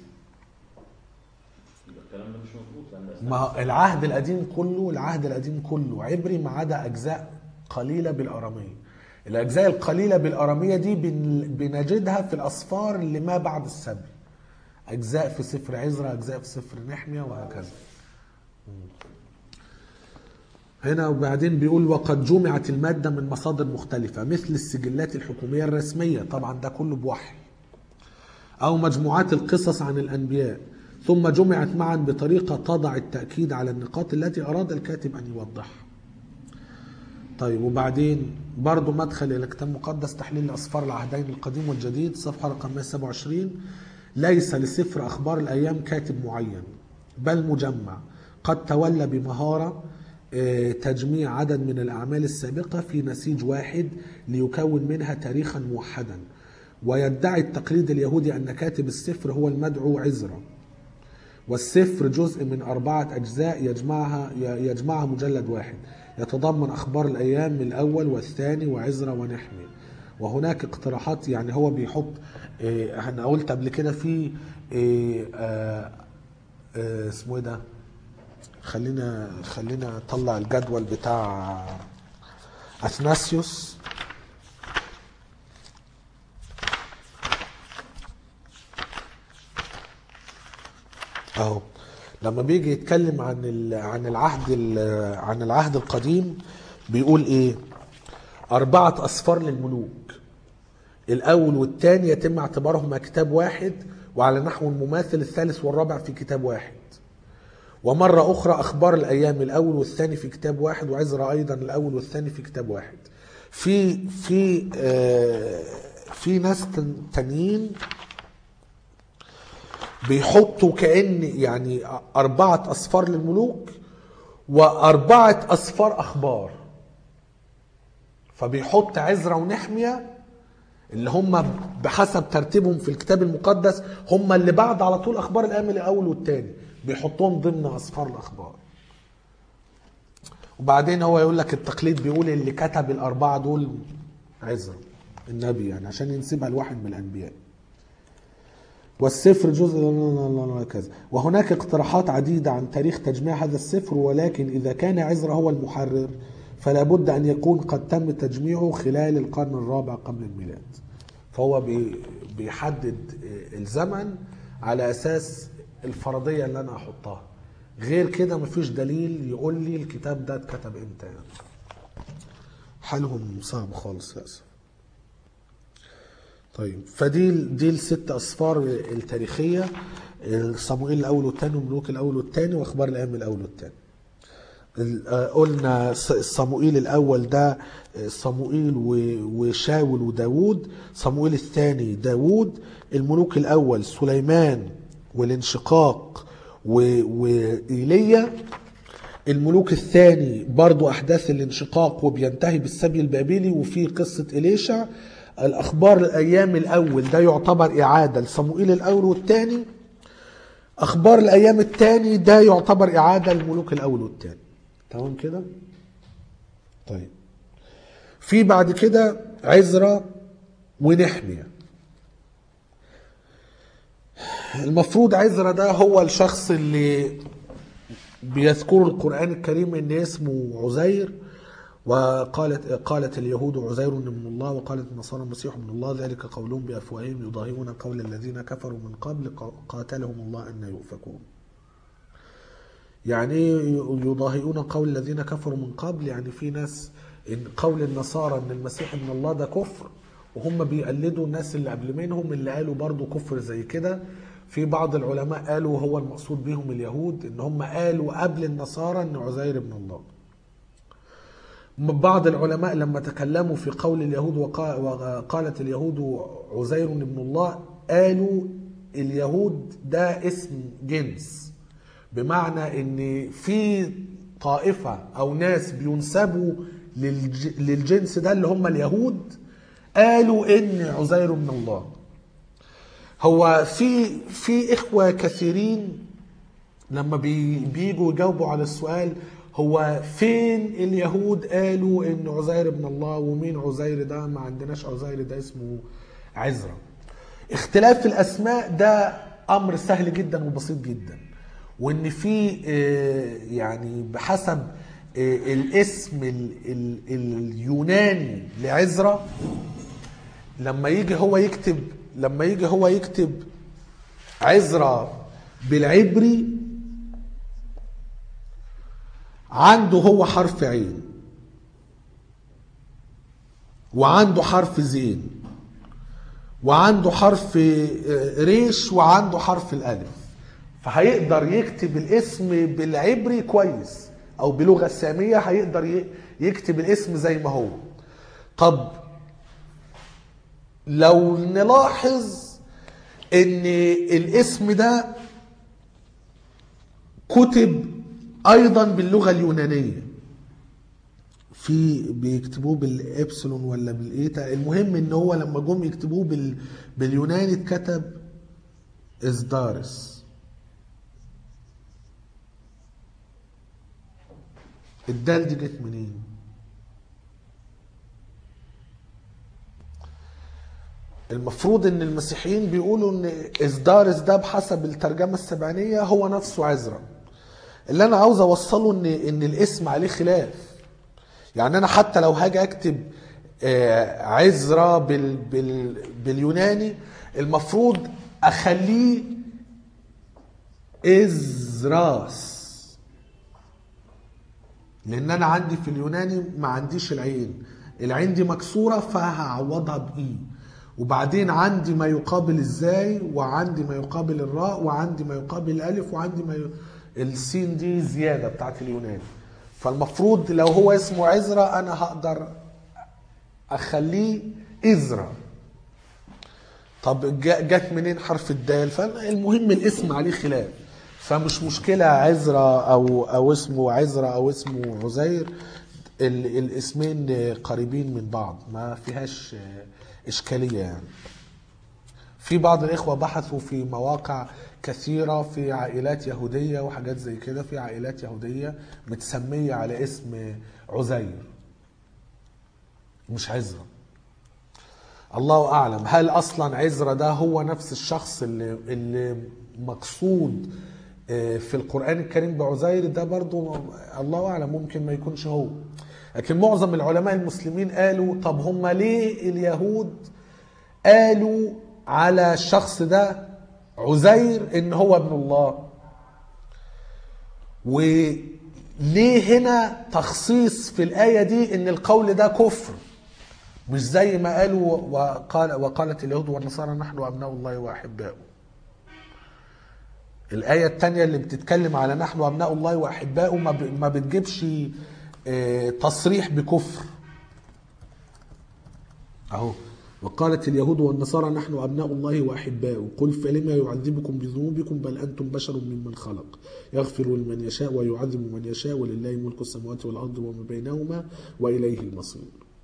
يبقى الكلام ده مش مظبوط لان أثناء
ما هو العهد القديم كله العهد القديم كله عبري ما عدا اجزاء قليله بالاراميه الاجزاء القليله بالاراميه دي بن- بنجدها في الاسفار اللي ما بعد السبي اجزاء في سفر عزرا اجزاء في سفر نحميه وهكذا هنا وبعدين بيقول وقد جمعت الماده من مصادر مختلفه مثل السجلات الحكوميه الرسميه طبعا ده كله بوحي أو مجموعات القصص عن الأنبياء ثم جمعت معا بطريقة تضع التأكيد على النقاط التي أراد الكاتب أن يوضحها طيب وبعدين برضو مدخل إلى كتاب مقدس تحليل أسفار العهدين القديم والجديد صفحة رقم 127 ليس لسفر أخبار الأيام كاتب معين بل مجمع قد تولى بمهارة آه، تجميع عدد من الأعمال السابقة في نسيج واحد ليكون منها تاريخا موحدا ويدعي التقليد اليهودي أن كاتب السفر هو المدعو عزرا والسفر جزء من أربعة أجزاء يجمعها يجمعها مجلد واحد يتضمن أخبار الأيام الأول والثاني وعزرا ونحمي وهناك اقتراحات يعني هو بيحط إيه، أنا قلت قبل كده في إيه، آه، آه، اسمه ايه ده خلينا خلينا اطلع الجدول بتاع اثناسيوس اهو لما بيجي يتكلم عن ال- عن العهد ال- عن العهد القديم بيقول ايه أربعة أسفار للملوك الأول والثاني يتم اعتبارهما كتاب واحد وعلى نحو مماثل الثالث والرابع في كتاب واحد ومرة أخرى أخبار الأيام الأول والثاني في كتاب واحد وعزرا أيضا الأول والثاني في كتاب واحد في في آه في ناس تن- تانيين بيحطوا كأن يعني أربعة أسفار للملوك وأربعة أسفار أخبار فبيحط عزرا ونحمية اللي هم بحسب ترتيبهم في الكتاب المقدس هم اللي بعد على طول أخبار الأيام الأول والتاني بيحطهم ضمن أسفار الأخبار وبعدين هو يقول لك التقليد بيقول اللي كتب الأربعة دول عزرا النبي يعني عشان ينسبها لواحد من الأنبياء والسفر جزء كذا وهناك اقتراحات عديدة عن تاريخ تجميع هذا السفر ولكن إذا كان عزرا هو المحرر فلا بد أن يكون قد تم تجميعه خلال القرن الرابع قبل الميلاد فهو بي- بيحدد الزمن على أساس الفرضية اللي أنا أحطها غير كده مفيش دليل يقول لي الكتاب ده اتكتب امتى يعني حالهم صعب خالص للأسف طيب فدي دي الست اسفار التاريخيه صموئيل الاول والثاني وملوك الاول والثاني واخبار الايام الاول والثاني ال- آه، قلنا ص- صموئيل الاول ده آه، صموئيل و- وشاول وداوود صموئيل الثاني داوود الملوك الاول سليمان والانشقاق و- وايليا الملوك الثاني برضو احداث الانشقاق وبينتهي بالسبي البابلي وفي قصه اليشع الاخبار الايام الاول ده يعتبر اعاده لصموئيل الاول والثاني اخبار الايام الثاني ده يعتبر اعاده للملوك الاول والثاني تمام كده طيب في بعد كده عزرا ونحمية المفروض عزرا ده هو الشخص اللي بيذكر القرآن الكريم ان اسمه عزير وقالت قالت اليهود عزير من الله وقالت النصارى المسيح من الله ذلك قولهم بافواههم يضاهئون قول الذين كفروا من قبل قاتلهم الله ان يؤفكون. يعني ايه يضاهئون قول الذين كفروا من قبل يعني في ناس ان قول النصارى ان المسيح من الله ده كفر وهم بيقلدوا الناس اللي قبل منهم اللي قالوا برضو كفر زي كده في بعض العلماء قالوا هو المقصود بهم اليهود ان هم قالوا قبل النصارى ان عزير ابن الله بعض العلماء لما تكلموا في قول اليهود وقا- وقالت اليهود عزير ابن الله قالوا اليهود ده اسم جنس بمعنى ان في طائفة او ناس بينسبوا للج- للجنس ده اللي هم اليهود قالوا ان عزير من الله هو في في اخوة كثيرين لما بي بيجوا يجاوبوا على السؤال هو فين اليهود قالوا ان عزير ابن الله ومين عزير ده ما عندناش عزير ده اسمه عزرا اختلاف الاسماء ده امر سهل جدا وبسيط جدا وان في آه، يعني بحسب آه، الاسم ال- ال- اليوناني لعزرا لما يجي هو يكتب لما يجي هو يكتب عزرا بالعبري عنده هو حرف عين وعنده حرف زين وعنده حرف آه، ريش وعنده حرف الالف فهيقدر يكتب الاسم بالعبري كويس او بلغه ساميه هيقدر ي- يكتب الاسم زي ما هو طب لو نلاحظ ان الاسم ده كتب ايضا باللغه اليونانيه في بيكتبوه بالابسلون ولا بالايتا المهم ان هو لما جم يكتبوه بال باليوناني اتكتب ازدارس الدال دي جت منين المفروض ان المسيحيين بيقولوا ان ازدارس ده بحسب الترجمه السبعينيه هو نفسه عزرا اللي انا عاوز اوصله ان ان الاسم عليه خلاف يعني انا حتى لو هاجي اكتب آه، عزرا بال بال باليوناني المفروض اخليه ازراس لان انا عندي في اليوناني ما عنديش العين العين دي مكسوره فهعوضها باي وبعدين عندي ما يقابل الزاي وعندي ما يقابل الراء وعندي ما يقابل الالف وعندي ما ي... السين دي زياده بتاعت اليوناني فالمفروض لو هو اسمه عزرا انا هقدر اخليه ازرا طب جا- جت منين حرف الدال فالمهم الاسم عليه خلاف فمش مشكلة عزرا أو أو اسمه عزرا أو اسمه عزير ال- الاسمين قريبين من بعض ما فيهاش إشكالية يعني في بعض الإخوة بحثوا في مواقع كثيرة في عائلات يهودية وحاجات زي كده في عائلات يهودية متسمية على اسم عزير مش عزرا الله اعلم هل اصلا عزرا ده هو نفس الشخص اللي اللي مقصود آه، في القران الكريم بعزير ده برضو الله اعلم ممكن ما يكونش هو لكن معظم العلماء المسلمين قالوا طب هم ليه اليهود قالوا على الشخص ده عزير ان هو ابن الله وليه هنا تخصيص في الايه دي ان القول ده كفر مش زي ما قالوا وقال وقالت اليهود والنصارى نحن ابناء الله واحباؤه الآية التانية اللي بتتكلم على نحن أبناء الله وأحباؤه ما ب- ما بتجيبش آه، تصريح بكفر أهو وقالت اليهود والنصارى نحن أبناء الله وأحباؤه قل فلما يعذبكم بذنوبكم بل أنتم بشر ممن خلق يغفر لمن يشاء ويعذب من يشاء ولله ملك السماوات والأرض وما بينهما وإليه المصير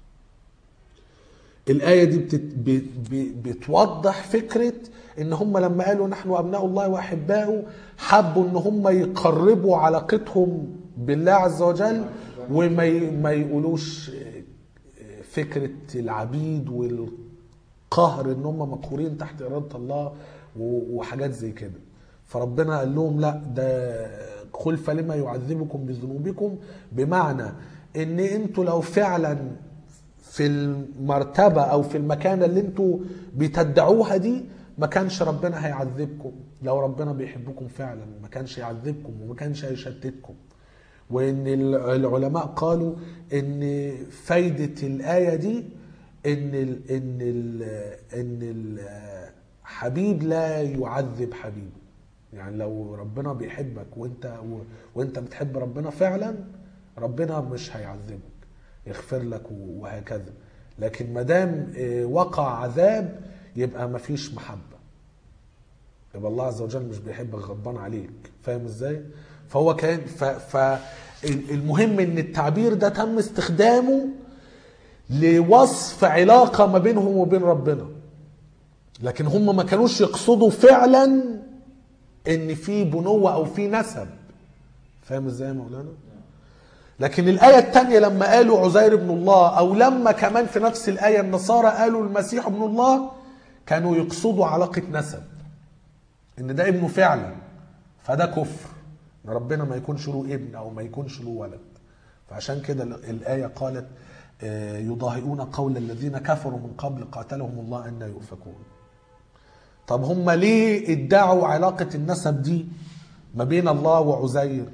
الآية دي بتت... ب... ب... بتوضح فكرة إن هم لما قالوا نحن أبناء الله وأحباؤه حبوا إن هم يقربوا علاقتهم بالله عز وجل وما ي... ما يقولوش فكرة العبيد والقهر إن هم مقهورين تحت إرادة الله و... وحاجات زي كده فربنا قال لهم لا ده قل فلما يعذبكم بذنوبكم بمعنى ان انتوا لو فعلا في المرتبة أو في المكانة اللي انتوا بتدعوها دي ما كانش ربنا هيعذبكم لو ربنا بيحبكم فعلا ما كانش يعذبكم وما كانش هيشتتكم وان العلماء قالوا ان فايدة الآية دي ان ال ان ال ان الحبيب لا يعذب حبيبه يعني لو ربنا بيحبك وانت وانت بتحب ربنا فعلا ربنا مش هيعذبك يغفر لك وهكذا لكن ما دام وقع عذاب يبقى ما فيش محبه يبقى الله عز وجل مش بيحبك غضبان عليك فاهم ازاي فهو كان ف, ف المهم ان التعبير ده تم استخدامه لوصف علاقه ما بينهم وبين ربنا لكن هم ما كانوش يقصدوا فعلا ان في بنوه او في نسب فاهم ازاي يا مولانا لكن الآية الثانية لما قالوا عزير ابن الله أو لما كمان في نفس الآية النصارى قالوا المسيح ابن الله كانوا يقصدوا علاقة نسب إن ده ابنه فعلا فده كفر إن ربنا ما يكونش له ابن أو ما يكونش له ولد فعشان كده الآية قالت يضاهئون قول الذين كفروا من قبل قاتلهم الله أن يؤفكون طب هم ليه ادعوا علاقة النسب دي ما بين الله وعزير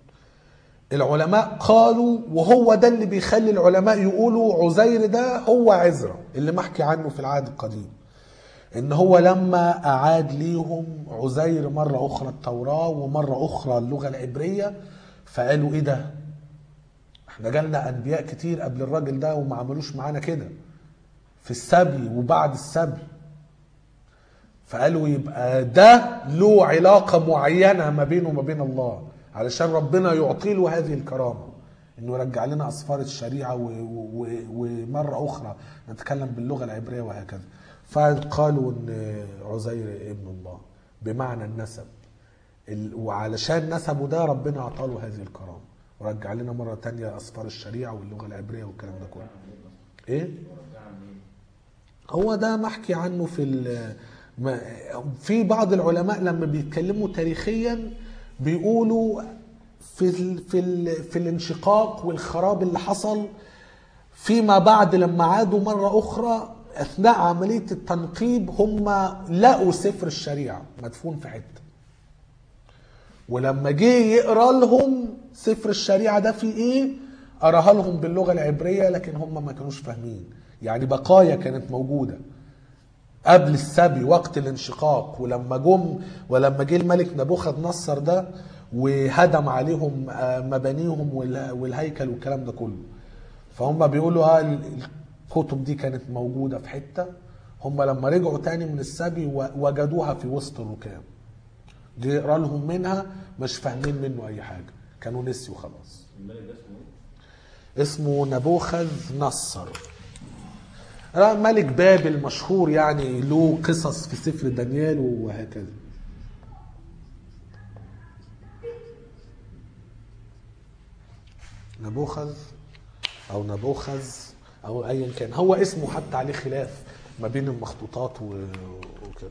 العلماء قالوا وهو ده اللي بيخلي العلماء يقولوا عزير ده هو عزرا اللي محكي عنه في العهد القديم ان هو لما اعاد ليهم عزير مرة اخرى التوراة ومرة اخرى اللغة العبرية فقالوا ايه ده احنا جالنا انبياء كتير قبل الراجل ده وما عملوش معانا كده في السبي وبعد السبي فقالوا يبقى ده له علاقة معينة ما بينه وما بين الله علشان ربنا يعطي له هذه الكرامة انه يرجع لنا اصفار الشريعة ومرة اخرى نتكلم باللغة العبرية وهكذا فقالوا ان عزير ابن الله بمعنى النسب وعلشان نسبه ده ربنا اعطى له هذه الكرامة ورجع لنا مرة تانية اصفار الشريعة واللغة العبرية والكلام ده كله ايه هو ده محكي عنه في في بعض العلماء لما بيتكلموا تاريخيا بيقولوا في ال في ال في الانشقاق والخراب اللي حصل فيما بعد لما عادوا مرة أخرى أثناء عملية التنقيب هم لقوا سفر الشريعة مدفون في حتة ولما جه يقرا لهم سفر الشريعة ده فيه إيه قراها لهم باللغة العبرية لكن هم ما كانوش فاهمين يعني بقايا كانت موجودة قبل السبي وقت الانشقاق ولما جم ولما جه الملك نبوخذ نصر ده وهدم عليهم مبانيهم والهيكل والكلام ده كله فهم بيقولوا اه الكتب دي كانت موجودة في حتة هم لما رجعوا تاني من السبي وجدوها في وسط الركام جه يقرا لهم منها مش فاهمين منه اي حاجة كانوا نسيوا خلاص
الملك ده اسمه ايه؟
اسمه نبوخذ نصر ملك بابل مشهور يعني له قصص في سفر دانيال وهكذا نبوخذ او نبوخذ او ايا كان هو اسمه حتى عليه خلاف ما بين المخطوطات وكده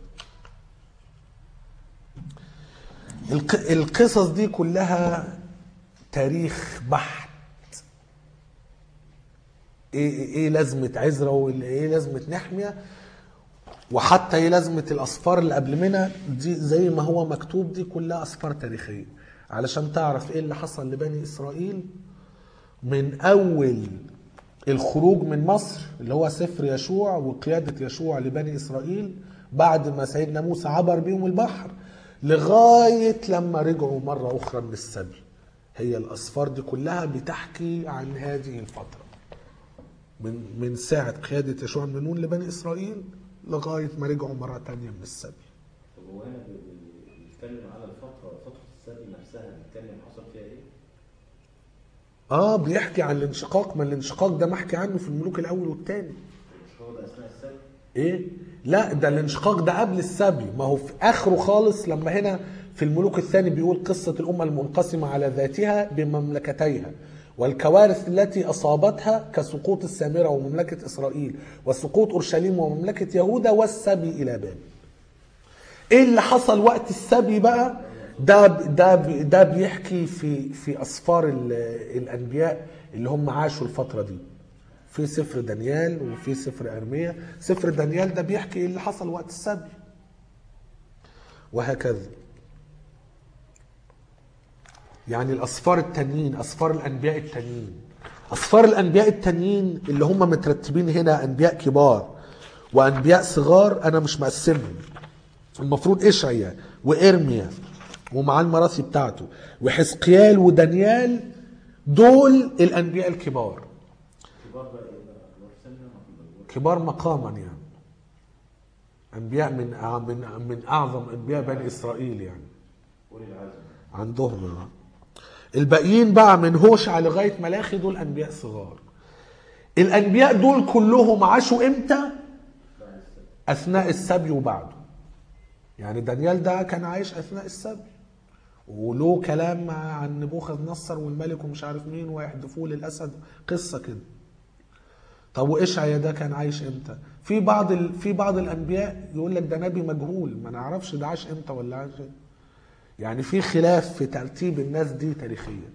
القصص دي كلها تاريخ بحت ايه ايه لازمه عزرا وايه لازمه نحميه وحتى ايه لازمه الاصفار اللي قبل منها دي زي ما هو مكتوب دي كلها اصفار تاريخيه علشان تعرف ايه اللي حصل لبني اسرائيل من اول الخروج من مصر اللي هو سفر يشوع وقيادة يشوع لبني إسرائيل بعد ما سيدنا موسى عبر بيهم البحر لغاية لما رجعوا مرة أخرى من السبي هي الأسفار دي كلها بتحكي عن هذه الفترة من من ساعة قيادة يشوع بن نون لبني إسرائيل لغاية ما رجعوا مرة تانية من السبي
طب هو هنا بي- بي- بيتكلم على الفترة فترة السبي نفسها بيتكلم حصل فيها ايه؟
اه بيحكي عن الانشقاق ما الانشقاق ده محكي عنه في الملوك الاول والثاني
مش هو ده اثناء السبي؟
ايه لا ده الانشقاق ده قبل السبي ما هو في اخره خالص لما هنا في الملوك الثاني بيقول قصة الأمة المنقسمة على ذاتها بمملكتيها والكوارث التي أصابتها كسقوط السامرة ومملكة إسرائيل وسقوط أورشليم ومملكة يهوذا والسبي إلى بابل ايه اللي حصل وقت السبي بقى ده ده ده بيحكي في في اسفار ال- الانبياء اللي هم عاشوا الفتره دي في سفر دانيال وفي سفر ارميا سفر دانيال ده بيحكي ايه اللي حصل وقت السبي وهكذا يعني الاسفار التانيين اسفار الانبياء التانيين اسفار الانبياء التانيين اللي هم مترتبين هنا انبياء كبار وانبياء صغار انا مش مقسمهم المفروض اشعيا وارميا ومعاه المراثي بتاعته وحزقيال ودانيال دول الانبياء الكبار
كبار بقى ايه بقى؟ كبار سنة ولا
كبار مقاما يعني انبياء من أع- من من اعظم انبياء بني اسرائيل يعني
أولي العزم
عندهم الباقيين بقى من هوشع لغايه ملاخي دول انبياء صغار الانبياء دول كلهم عاشوا امتى
بعد السبي
اثناء السبي وبعده يعني دانيال ده كان عايش اثناء السبي وله كلام عن نبوخذ نصر والملك ومش عارف مين ويحدفوه للاسد قصه كده طب واشعيا ده كان عايش امتى في بعض ال... في بعض الانبياء يقول لك ده نبي مجهول ما نعرفش ده عاش امتى ولا عاش إمتى. يعني في خلاف في ترتيب الناس دي تاريخيا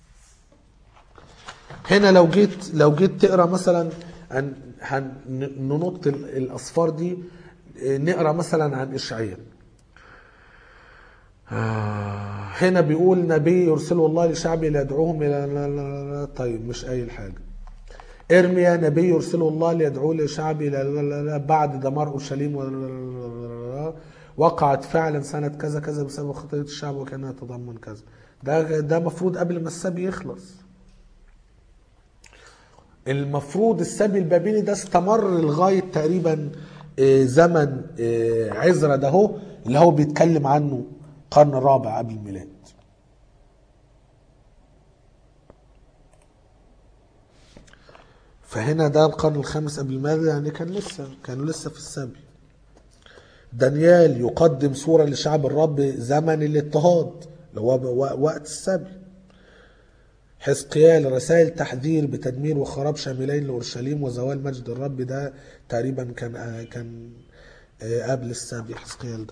هنا لو جيت لو جيت تقرا مثلا عن هن ننط ال- الاصفار دي آه، نقرا مثلا عن اشعياء آه، هنا بيقول نبي يرسله الله لشعبه ليدعوهم الى لا لا لا طيب مش قايل حاجه ارميا نبي يرسله الله ليدعوه لشعبه لا لا لا لا بعد دمار اورشليم ولا لا لا لا لا وقعت فعلا سنه كذا كذا بسبب خطيه الشعب وكانها تضمن كذا ده ده مفروض قبل ما السبي يخلص المفروض السبي البابلي ده استمر لغايه تقريبا آه، زمن آه، عزرا ده هو اللي هو بيتكلم عنه القرن الرابع قبل الميلاد فهنا ده القرن الخامس قبل الميلاد يعني كان لسه كانوا لسه في السبي دانيال يقدم صورة لشعب الرب زمن الاضطهاد اللي هو ب- وقت السبي حزقيال رسائل تحذير بتدمير وخراب شاملين لاورشليم وزوال مجد الرب ده تقريبا كان آه، كان آه، قبل السبي حزقيال ده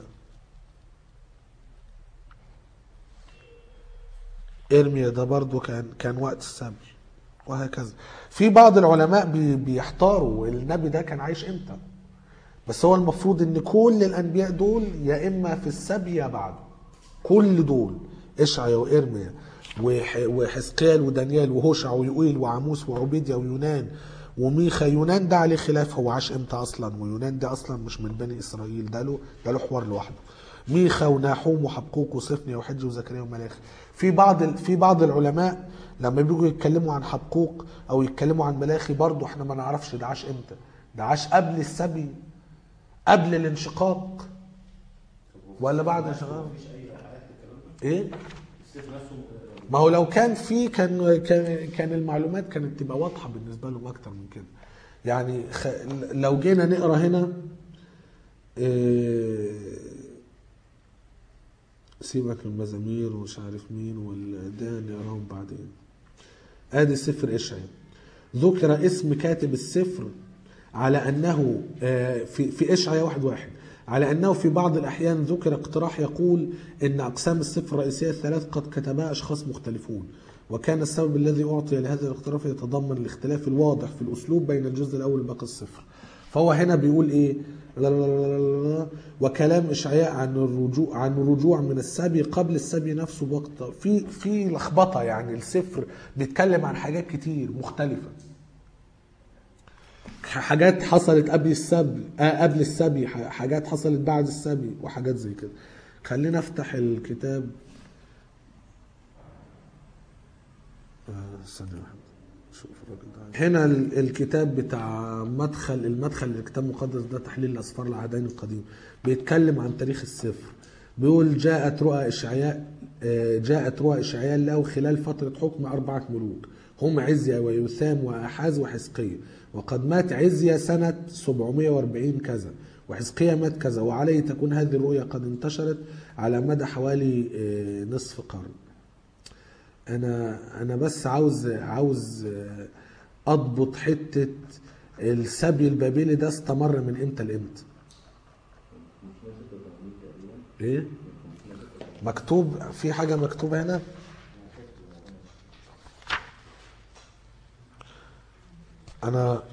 ارميا ده برضو كان كان وقت السبي وهكذا في بعض العلماء بي- بيحتاروا النبي ده كان عايش امتى بس هو المفروض ان كل الانبياء دول يا اما في السبي يا بعده كل دول اشعيا وارميا وح- وحزقيال ودانيال وهوشع ويوئيل وعاموس وعبيديا ويونان وميخا يونان ده عليه خلاف هو عاش امتى اصلا ويونان ده اصلا مش من بني اسرائيل ده له ده له حوار لوحده ميخا وناحوم وحبقوق وصفنيا وحج وزكريا وملاخي في بعض ال- في بعض العلماء لما بيجوا يتكلموا عن حبقوق او يتكلموا عن ملاخي برضه احنا ما نعرفش ده عاش امتى ده عاش قبل السبي قبل الانشقاق ولا بعد الانشقاق
مفيش أي حاجات في الكلام ده
ايه
السيف نفسه
ما هو لو كان في كان كان كان المعلومات كانت تبقى واضحه بالنسبه لهم اكتر من كده يعني خ... لو جينا نقرا هنا إيه... سيبك من المزامير ومش عارف مين وال- ده نقراهم بعدين ادي سفر اشعياء ذكر اسم كاتب السفر على انه آه، في في اشعياء واحد واحد على انه في بعض الاحيان ذكر اقتراح يقول ان اقسام السفر الرئيسيه الثلاث قد كتبها اشخاص مختلفون وكان السبب الذي اعطي لهذا الاقتراح يتضمن الاختلاف الواضح في الاسلوب بين الجزء الاول وباقي السفر فهو هنا بيقول ايه لا لا لا لا لا لا. وكلام اشعياء عن الرجوع عن الرجوع من السبي قبل السبي نفسه بوقت في في لخبطه يعني السفر بيتكلم عن حاجات كتير مختلفه حاجات حصلت قبل السبي آه قبل السبي ح- حاجات حصلت بعد السبي وحاجات زي كده خلينا افتح الكتاب آه، ثانية واحدة شوف الراجل ده هنا ال- الكتاب بتاع مدخل المدخل للكتاب المقدس ده تحليل الاسفار العهدين القديم بيتكلم عن تاريخ السفر بيقول جاءت رؤى اشعياء آه، جاءت رؤى اشعياء له خلال فتره حكم اربعه ملوك هم عزيا ويوثام واحاز وحزقيا وقد مات عزيا سنه 740 كذا وحزقيا مات كذا وعليه تكون هذه الرؤيا قد انتشرت على مدى حوالي آه، نصف قرن انا انا بس عاوز عاوز آه، اضبط حته السبي البابلي ده استمر من امتى لامتى ايه مكتوب في حاجه مكتوبه هنا انا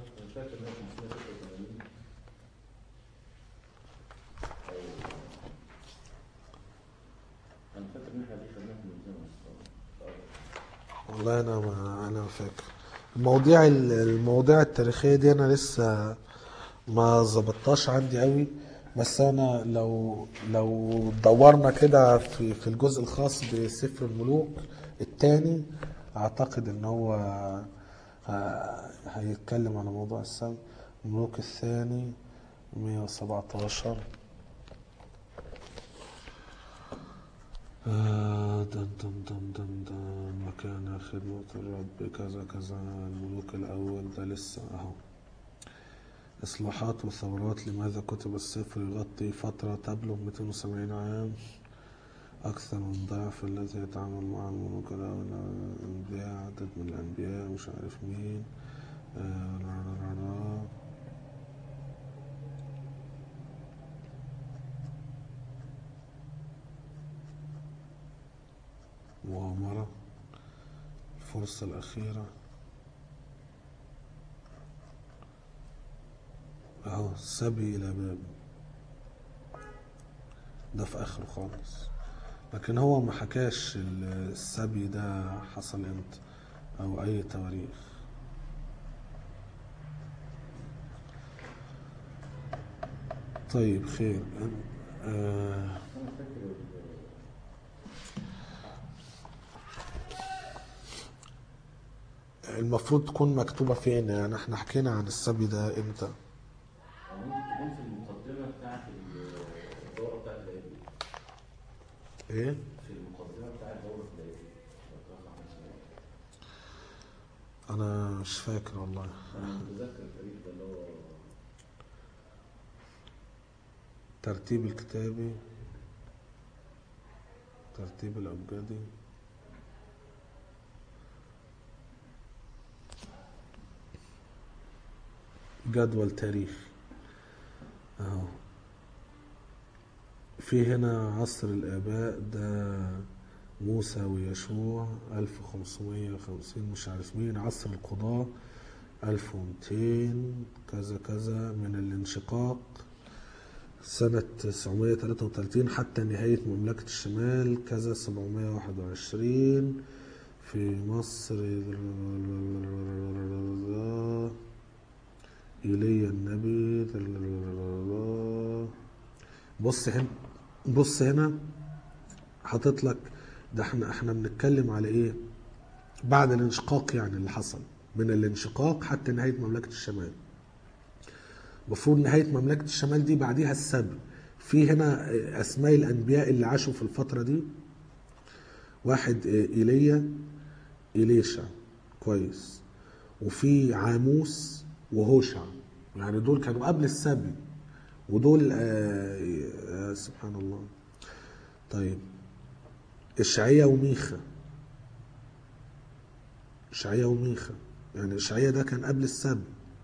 انا فاكر ان احنا دي خدناها في الملزمه
والله انا ما انا ما فاكر المواضيع المواضيع التاريخيه دي انا لسه ما ظبطتهاش عندي قوي بس انا لو لو دورنا كده في في الجزء الخاص بسفر الملوك الثاني اعتقد ان هو ه- هيتكلم على موضوع السبت الملوك الثاني 117 آه، دن دن دن دن دن مكان خدمة الرب كذا كذا الملوك الأول ده لسه أهو إصلاحات وثورات لماذا كتب السفر يغطي فترة تبلغ 270 عام أكثر من ضعف الذي يتعامل مع الملوك الأول الأنبياء عدد من الأنبياء مش عارف مين آه، را را را را. مؤامرة الفرصة الأخيرة أهو سبي إلى باب ده في آخره خالص لكن هو ما حكاش ال- السبي ده حصل امتى أو أي تواريخ طيب خير آه
انا فاكر ال-
المفروض تكون مكتوبة فين يعني احنا حكينا عن السبي ده امتى
أو ممكن تكون في المقدمه بتاعت ال- الدوره بتاعت العيد
ايه
في المقدمه بتاعت دوره العيد لو تعرف عن اسمها.
انا مش فاكر والله
انا متذكر التاريخ ده اللي هو
ترتيب الكتابي ترتيب الأبجدي جدول تاريخ اهو في هنا عصر الآباء ده موسى ويشوع 1550 مش عارف مين عصر القضاة 1200 كذا كذا من الانشقاق سنة 933 حتى نهاية مملكة الشمال كذا 721 في مصر إيليا النبي بص هنا بص هنا حاطط لك ده احنا احنا بنتكلم على ايه بعد الانشقاق يعني اللي حصل من الانشقاق حتى نهاية مملكة الشمال المفروض نهاية مملكة الشمال دي بعديها السبي في هنا أسماء الأنبياء اللي عاشوا في الفترة دي واحد إيليا إليشع كويس وفي عاموس وهوشع يعني دول كانوا قبل السبي ودول آه آه سبحان الله طيب إشعيا وميخا إشعيا وميخا يعني إشعيا ده كان قبل السبي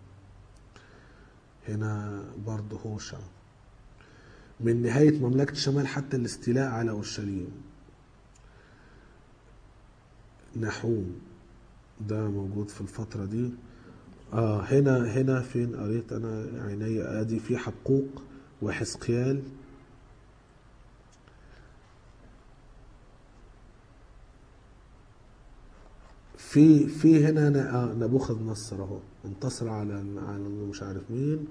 هنا برضه هوشع من نهاية مملكة الشمال حتى الاستيلاء على أورشليم نحوم ده موجود في الفترة دي اه هنا هنا فين قريت انا عيني ادي في حقوق وحزقيال في في هنا ن- آه، نبوخذ نصر اهو انتصر على على مش عارف مين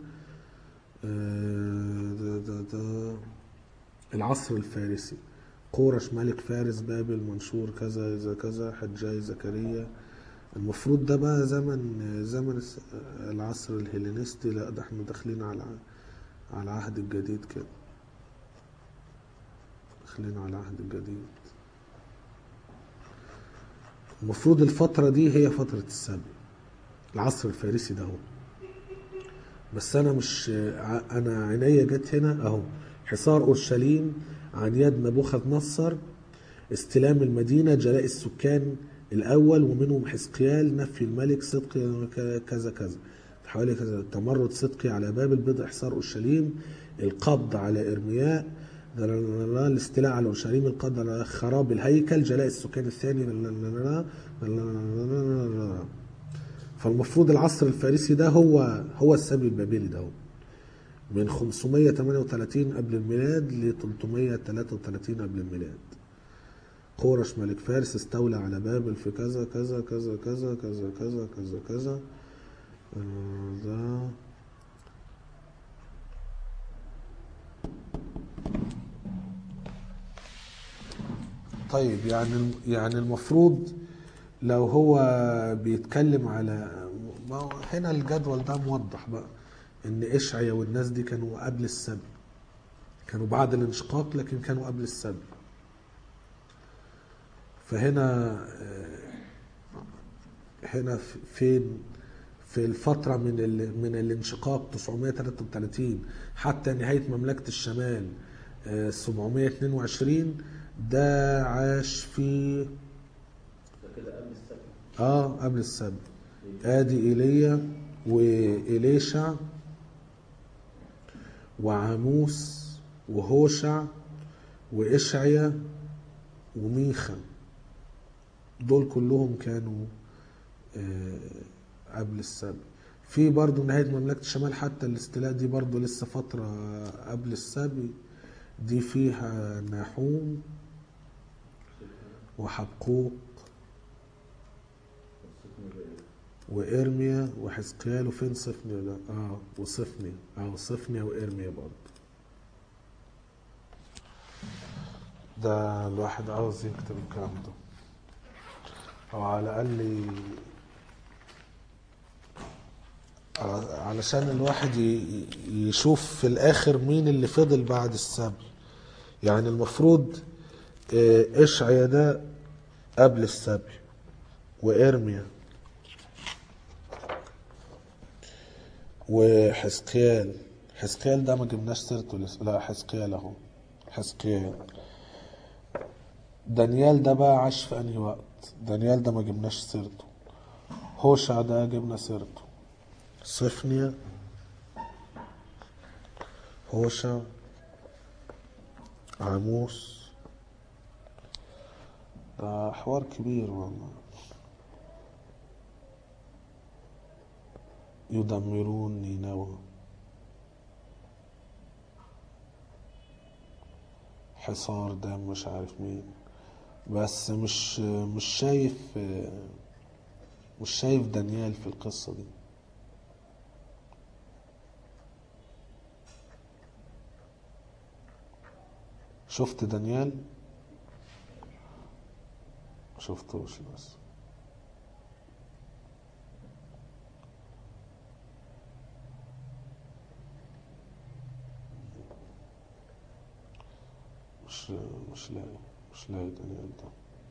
آه، ده ده ده العصر الفارسي قورش ملك فارس بابل منشور كذا كذا كذا حجاي زكريا المفروض ده بقى زمن زمن الس- العصر الهيلينستي لا ده احنا داخلين على على العهد الجديد كده داخلين على العهد الجديد المفروض الفترة دي هي فترة السبي العصر الفارسي ده هو بس انا مش ع- انا عينيا جت هنا اهو حصار اورشليم عن يد نبوخذ نصر استلام المدينه جلاء السكان الاول ومنهم حزقيال نفي الملك صدقي ك- كذا كذا حوالي كذا تمرد صدقي على بابل بضع حصار اورشليم القبض على ارمياء الاستيلاء على اورشليم القبض على خراب الهيكل جلاء السكان الثاني فالمفروض العصر الفارسي ده هو هو السبي البابلي ده هو. من 538 قبل الميلاد ل 333 قبل الميلاد قورش ملك فارس استولى على بابل في كذا كذا كذا كذا كذا كذا كذا كذا آه، ده طيب يعني يعني المفروض لو هو بيتكلم على ما هو هنا الجدول ده موضح بقى ان اشعيا والناس دي كانوا قبل السبي كانوا بعد الانشقاق لكن كانوا قبل السبي فهنا آه، هنا في- فين في الفترة من ال... من الانشقاق 933 حتى نهاية مملكة الشمال آه، 722 ده عاش في
ده كده قبل السبت
اه قبل السبت ادي ايليا وإليشع وعاموس وهوشع وإشعيا وميخا دول كلهم كانوا آه، قبل السبت في برضه نهاية مملكة الشمال حتى الاستيلاء دي برضه لسه فترة قبل السبي دي فيها ناحوم وحبقوق وإرميا وحزقيال وفين صفني ده اه وصفني اه صفني وإرميا برضه ده الواحد عاوز يكتب الكلام ده او على الاقل ي- على- علشان الواحد ي- يشوف في الاخر مين اللي فضل بعد السبي يعني المفروض آه، اشعيا ده قبل السبي وارميا وحزقيال حزقيال ده ما جبناش سيرته لسه لا حزقيال اهو حزقيال دانيال ده بقى عاش في انهي وقت دانيال ده ما جبناش سيرته هوشع ده جبنا سيرته صفنيا هوشع عاموس ده حوار كبير والله يدمرون نينوى حصار ده مش عارف مين بس مش مش شايف مش شايف دانيال في القصة دي شفت دانيال شفتوش بس مش مش لاقي مش لاقي دانيال ده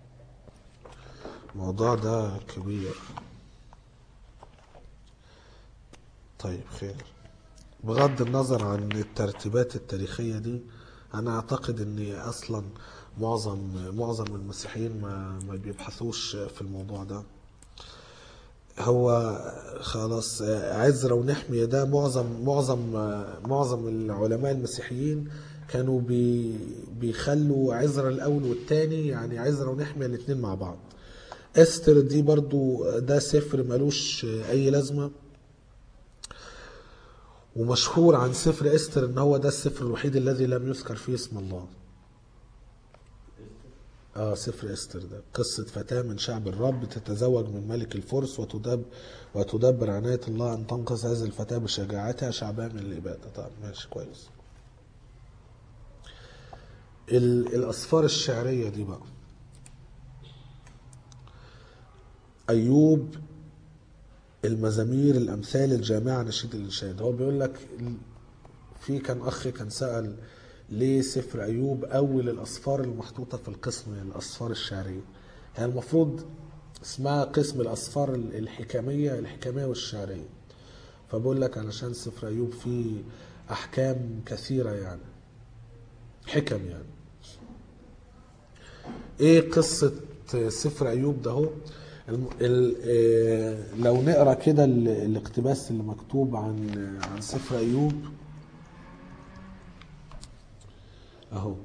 الموضوع ده كبير طيب خير بغض النظر عن الترتيبات التاريخية دي أنا أعتقد إن أصلا معظم معظم المسيحيين ما ما بيبحثوش في الموضوع ده هو خلاص عزرا ونحمية ده معظم معظم معظم العلماء المسيحيين كانوا بي بيخلوا عزرا الأول والتاني يعني عزرا ونحمية الاتنين مع بعض استر دي برضو ده سفر ملوش أي لازمة ومشهور عن سفر استر ان هو ده السفر الوحيد الذي لم يذكر فيه اسم الله اه سفر استر ده قصة فتاة من شعب الرب تتزوج من ملك الفرس وتدب وتدبر عناية الله أن تنقذ هذه الفتاة بشجاعتها شعبها من الإبادة طيب ماشي كويس ال- الأسفار الشعرية دي بقى أيوب المزامير الأمثال الجامعة نشيد الإنشاد هو بيقول لك ال- في كان أخ كان سأل ليه سفر أيوب أول الأسفار المحطوطة في القسم الأسفار الشعرية هي المفروض اسمها قسم الأسفار ال- الحكامية الحكامية والشعرية فبقول لك علشان سفر أيوب فيه أحكام كثيرة يعني حكم يعني ايه قصة سفر ايوب ده هو الم- ال- آه، لو نقرا كده ال- الاقتباس اللي مكتوب عن عن سفر ايوب اهو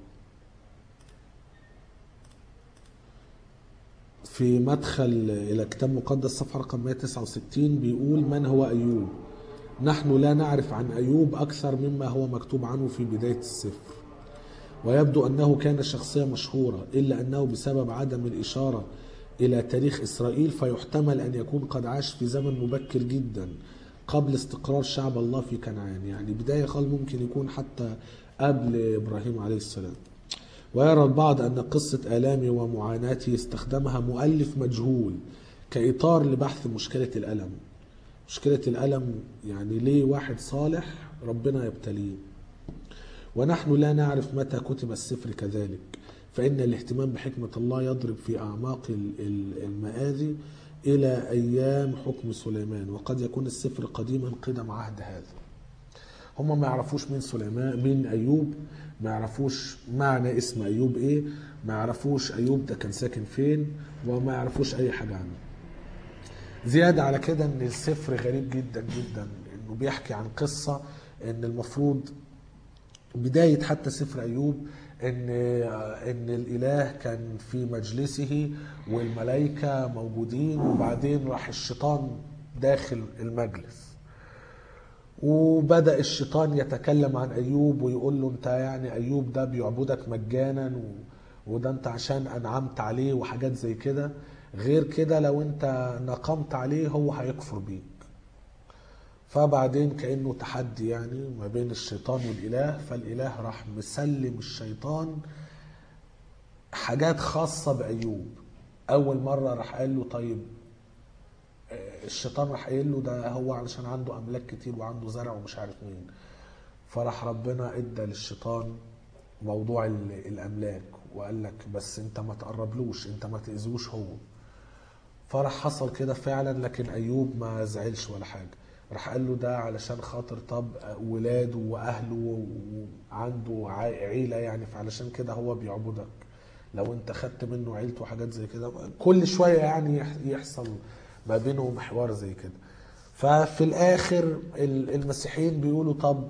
في مدخل الى كتاب مقدس صفحه رقم 169 بيقول من هو ايوب نحن لا نعرف عن ايوب اكثر مما هو مكتوب عنه في بدايه السفر ويبدو أنه كان شخصية مشهورة إلا أنه بسبب عدم الإشارة إلى تاريخ إسرائيل فيحتمل أن يكون قد عاش في زمن مبكر جدا قبل استقرار شعب الله في كنعان يعني بداية خال ممكن يكون حتى قبل إبراهيم عليه السلام ويرى البعض أن قصة آلامه ومعاناته استخدمها مؤلف مجهول كإطار لبحث مشكلة الألم مشكلة الألم يعني ليه واحد صالح ربنا يبتليه ونحن لا نعرف متى كتب السفر كذلك فإن الاهتمام بحكمة الله يضرب في أعماق ال- ال- المآذي إلى أيام حكم سليمان وقد يكون السفر قديما قدم عهد هذا هم ما يعرفوش مين سليمان مين أيوب ما يعرفوش معنى اسم أيوب إيه ما يعرفوش أيوب ده كان ساكن فين وما يعرفوش أي حاجة عنه زيادة على كده ان السفر غريب جدا جدا انه بيحكي عن قصة ان المفروض بداية حتى سفر أيوب إن إن الإله كان في مجلسه والملائكة موجودين وبعدين راح الشيطان داخل المجلس وبدأ الشيطان يتكلم عن أيوب ويقول له أنت يعني أيوب ده بيعبدك مجانا و... وده أنت عشان أنعمت عليه وحاجات زي كده غير كده لو أنت نقمت عليه هو هيكفر بيك فبعدين كأنه تحدي يعني ما بين الشيطان والإله فالإله راح مسلم الشيطان حاجات خاصة بأيوب أول مرة راح قال له طيب آه، الشيطان راح قايل له ده هو علشان عنده أملاك كتير وعنده زرع ومش عارف مين فراح ربنا ادى للشيطان موضوع ال- الأملاك وقال لك بس انت ما تقربلوش انت ما تأذوش هو فرح حصل كده فعلا لكن ايوب ما زعلش ولا حاجه راح قال له ده علشان خاطر طب ولاده واهله وعنده ع- عيله يعني فعلشان كده هو بيعبدك لو انت خدت منه عيلته وحاجات زي كده كل شويه يعني يح- يحصل ما بينهم حوار زي كده ففي الاخر ال- المسيحيين بيقولوا طب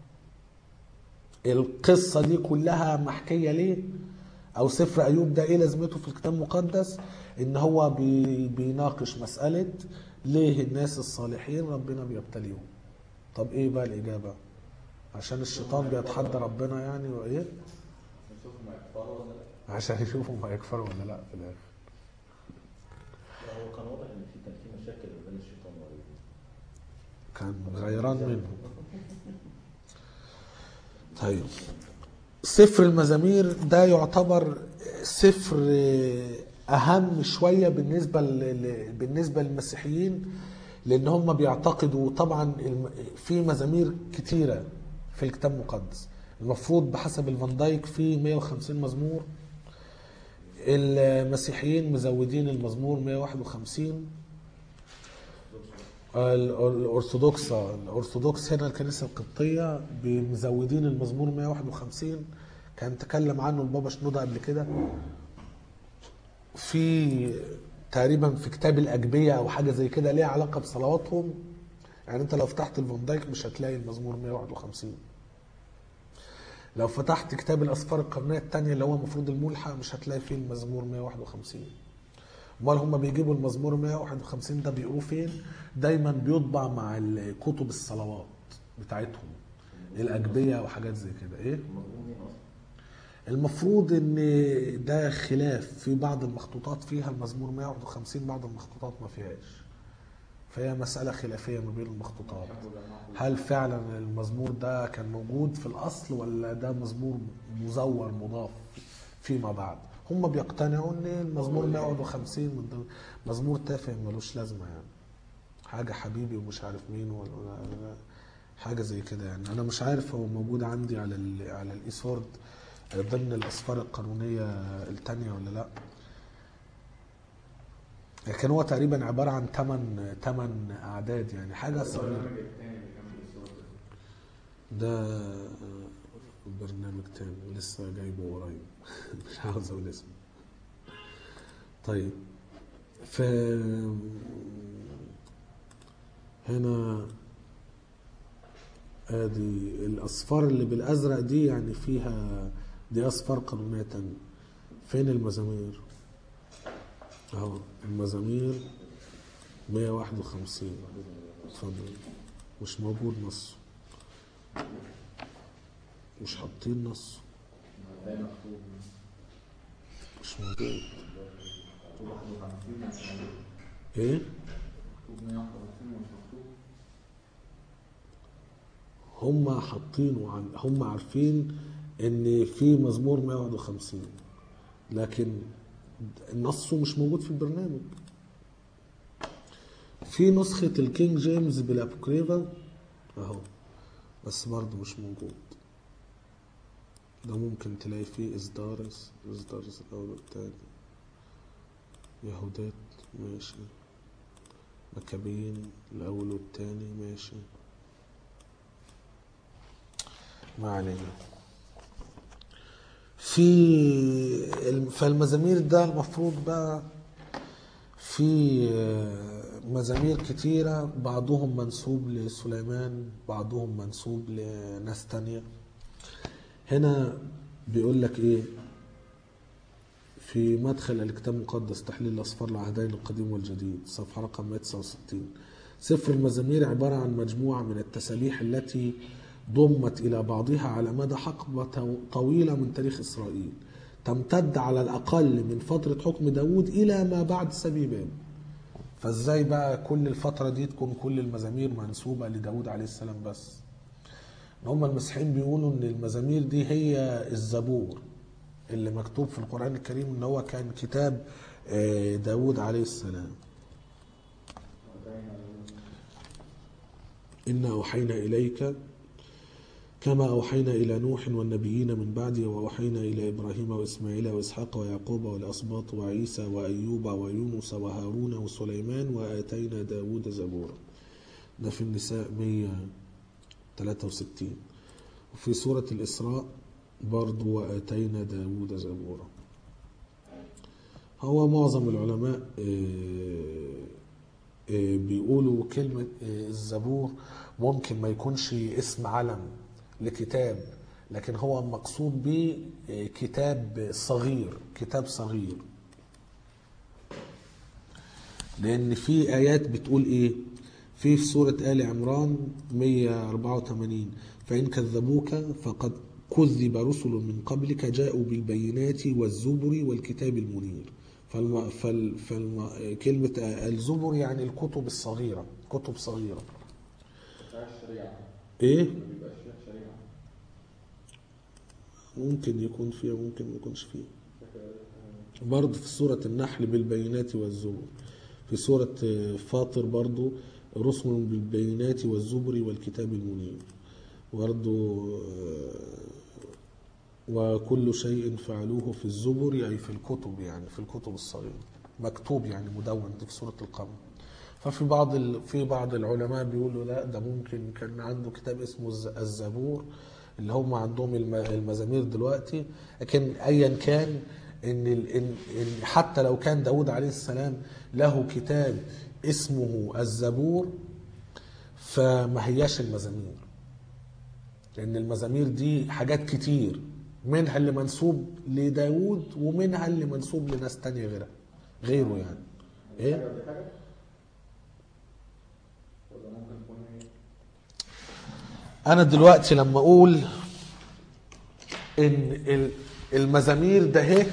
القصه دي كلها محكيه ليه او سفر ايوب ده ايه لازمته في الكتاب المقدس ان هو بي بيناقش مساله ليه الناس الصالحين ربنا بيبتليهم طب ايه بقى الاجابه عشان الشيطان بيتحدى ربنا يعني وايه
نشوف ما يكفروا ولا لا
عشان يشوفوا ما يكفروا ولا لا في الاخر
لا، هو كان واضح ان في كان في مشاكل ما بين الشيطان وأيوب
كان غيران منهم طيب سفر المزامير ده يعتبر سفر اهم شويه بالنسبه ل- بالنسبه للمسيحيين لان هم بيعتقدوا طبعا الم- في مزامير كتيره في الكتاب المقدس المفروض بحسب الفان دايك في 150 مزمور المسيحيين مزودين المزمور 151 الارثوذكس الارثوذكس هنا الكنيسه القبطيه مزودين المزمور 151 كان تكلم عنه البابا شنوده قبل كده في تقريبا في كتاب الاجبيه او حاجه زي كده ليها علاقه بصلواتهم يعني انت لو فتحت الفان دايك مش هتلاقي المزمور 151 لو فتحت كتاب الاسفار القرنيه الثانيه اللي هو المفروض الملحق مش هتلاقي فيه المزمور 151 امال هم بيجيبوا المزمور 151 ده بيقروه فين دايما بيطبع مع ال- كتب الصلوات بتاعتهم الاجبيه وحاجات زي كده ايه
المضمون مين اصلا؟
المفروض ان ده خلاف في بعض المخطوطات فيها المزمور 151 بعض المخطوطات ما فيهاش فهي مسألة خلافية ما بين المخطوطات هل فعلا المزمور ده كان موجود في الأصل ولا ده مزمور مزور مضاف فيما بعد هم بيقتنعوا ان المزمور 151 من ضمن مزمور تافه ملوش لازمة يعني حاجة حبيبي ومش عارف مين ولا ولا- حاجة زي كده يعني أنا مش عارف هو موجود عندي على ال على الإيسورد ضمن الأسفار القانونية التانية ولا لأ لكن هو تقريبا عبارة عن 8 8 أعداد يعني حاجة صغيرة
البرنامج التاني اللي كان في الصور ده
ده برنامج تاني لسه جايبه قريب مش عاوز اقول اسمه طيب ف هنا ادي الاصفار اللي بالازرق دي يعني فيها دي اصفار قانونيه تانية فين المزامير اهو المزامير 151 اتفضل مش موجود نص مش حاطين نص
هتلاقي مكتوب
مش موجود
مكتوب 51 مش موجود
ايه
مكتوب 151 مش مكتوب
هم حاطينه عن هم عارفين ان في مزمور 151 لكن نصه مش موجود في البرنامج في نسخة الكينج جيمس بالابوكريفا اهو بس برضه مش موجود ده ممكن تلاقي فيه إصدارس إصدارس الأول والتاني يهودات ماشي مكابين الأول والتاني ماشي ما علينا في الم- فالمزامير ده المفروض بقى في آه، مزامير كتيرة بعضهم منسوب لسليمان بعضهم منسوب لناس تانية هنا بيقول لك ايه في مدخل الكتاب المقدس تحليل الأصفار العهدين القديم والجديد صفحة رقم 169 سفر المزامير عبارة عن مجموعة من التسابيح التي ضمت إلى بعضها على مدى حقبة تو- طويلة من تاريخ إسرائيل تمتد على الأقل من فترة حكم داود إلى ما بعد سبي بابل فازاي بقى كل الفترة دي تكون كل المزامير منسوبة لداود عليه السلام بس ان هم المسيحيين بيقولوا ان المزامير دي هي الزبور اللي مكتوب في القرآن الكريم ان هو كان كتاب آه، داود عليه السلام إنا أوحينا إليك كما أوحينا إلى نوح والنبيين من بعده وأوحينا إلى إبراهيم وإسماعيل وإسحاق ويعقوب والأسباط وعيسى وأيوب ويونس وهارون وسليمان وآتينا داود زبورا ده في النساء 163 وفي سورة الإسراء برضو وآتينا داود زبورا هو معظم العلماء آه، آه، بيقولوا كلمة آه، الزبور ممكن ما يكونش اسم علم لكتاب لكن هو مقصود به آه، كتاب صغير كتاب صغير لأن في آيات بتقول إيه في في سورة آل عمران 184 فإن كذبوك فقد كذب رسل من قبلك جاءوا بالبينات والزبر والكتاب المنير فالم... فال... فالم... كلمة الزبر يعني الكتب الصغيرة كتب صغيرة
بتاع الشريعة
إيه
ما بيبقاش فيها شريعة
ممكن يكون فيها ممكن ما يكونش فيها برضه في سورة النحل بالبينات والزبر في سورة فاطر برضه رسل بالبينات والزبر والكتاب المنير برضه وكل شيء فعلوه في الزبر أي في الكتب يعني في الكتب الصغيرة مكتوب يعني مدون دي في سورة القمر ففي بعض ال... في بعض العلماء بيقولوا لا ده ممكن كان عنده كتاب اسمه الز- الزبور اللي هم عندهم الم- المزامير دلوقتي لكن ايا كان ان ال- ان إن حتى لو كان داود عليه السلام له كتاب اسمه الزبور فما هياش المزامير لان المزامير دي حاجات كتير منها اللي منسوب لداود ومنها اللي منسوب لناس تانية غيرها غيره يعني ايه
حاجة ودي حاجة ولا ممكن تكون ايه
انا دلوقتي لما اقول ان ال- المزامير ده هي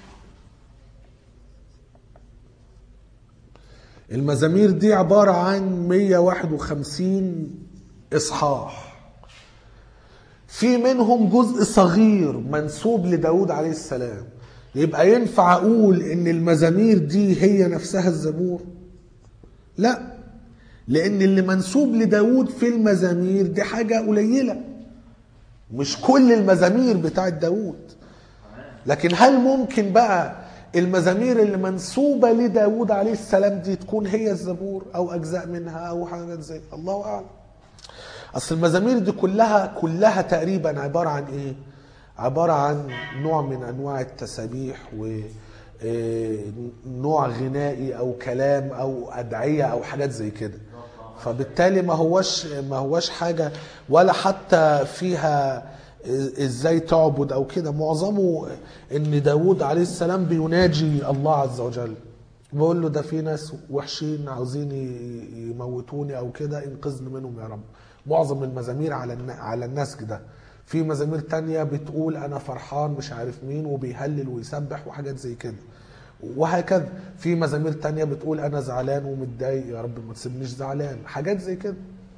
المزامير دي عبارة عن 151 إصحاح في منهم جزء صغير منسوب لداود عليه السلام يبقى ينفع أقول إن المزامير دي هي نفسها الزبور لا لأن اللي منسوب لداود في المزامير دي حاجة قليلة مش كل المزامير بتاعت داود لكن هل ممكن بقى المزامير اللي منسوبة لداود عليه السلام دي تكون هي الزبور أو أجزاء منها أو حاجات زي الله أعلم أصل المزامير دي كلها كلها تقريبا عبارة عن إيه؟ عبارة عن نوع من أنواع التسابيح و آه، نوع غنائي أو كلام أو أدعية أو حاجات زي كده فبالتالي ما هوش ما هوش حاجة ولا حتى فيها ازاي تعبد او كده معظمه ان داود عليه السلام بيناجي الله عز وجل بقول له ده في ناس وحشين عاوزين ي- يموتوني او كده انقذني منهم يا رب معظم المزامير على الن- على النسج ده في مزامير تانية بتقول انا فرحان مش عارف مين وبيهلل ويسبح وحاجات زي كده وهكذا في مزامير تانية بتقول انا زعلان ومتضايق يا رب ما تسيبنيش زعلان حاجات زي كده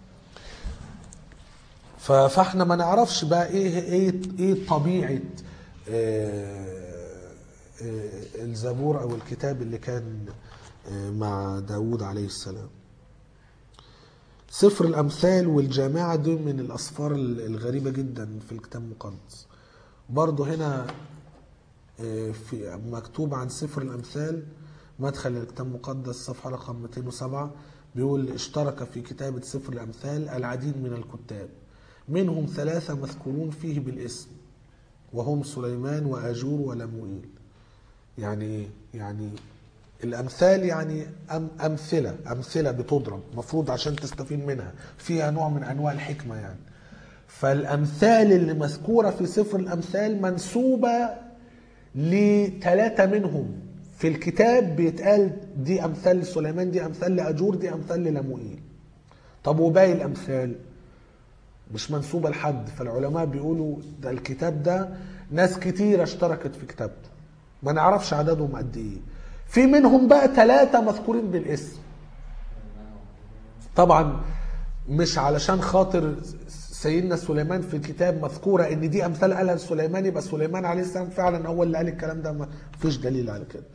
ف- فاحنا ما نعرفش بقى ايه ايه ايه طبيعه آه، آه، الزبور او الكتاب اللي كان آه، مع داوود عليه السلام سفر الامثال والجامعه دول من الاسفار الغريبه جدا في الكتاب المقدس برضه هنا آه، في مكتوب عن سفر الامثال مدخل الكتاب المقدس صفحه رقم 207 بيقول اشترك في كتابه سفر الامثال العديد من الكتاب منهم ثلاثه مذكورون فيه بالاسم وهم سليمان واجور ولموئيل يعني ايه يعني الامثال يعني أم امثله امثله بتضرب مفروض عشان تستفيد منها فيها نوع من انواع الحكمه يعني فالامثال اللي مذكوره في سفر الامثال منسوبه لثلاثه منهم في الكتاب بيتقال دي امثال لسليمان دي امثال لاجور دي امثال للموئيل طب وباقي الامثال مش منسوبه لحد فالعلماء بيقولوا ده الكتاب ده ناس كتيره اشتركت في كتابته ما نعرفش عددهم قد ايه في منهم بقى ثلاثه مذكورين بالاسم طبعا مش علشان خاطر سيدنا سليمان في الكتاب مذكوره ان دي امثال قالها سليمان يبقى سليمان عليه السلام فعلا هو اللي قال الكلام ده ما فيش دليل على كده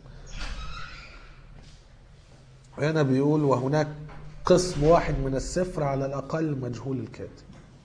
هنا بيقول وهناك قسم واحد من السفر على الاقل مجهول الكاتب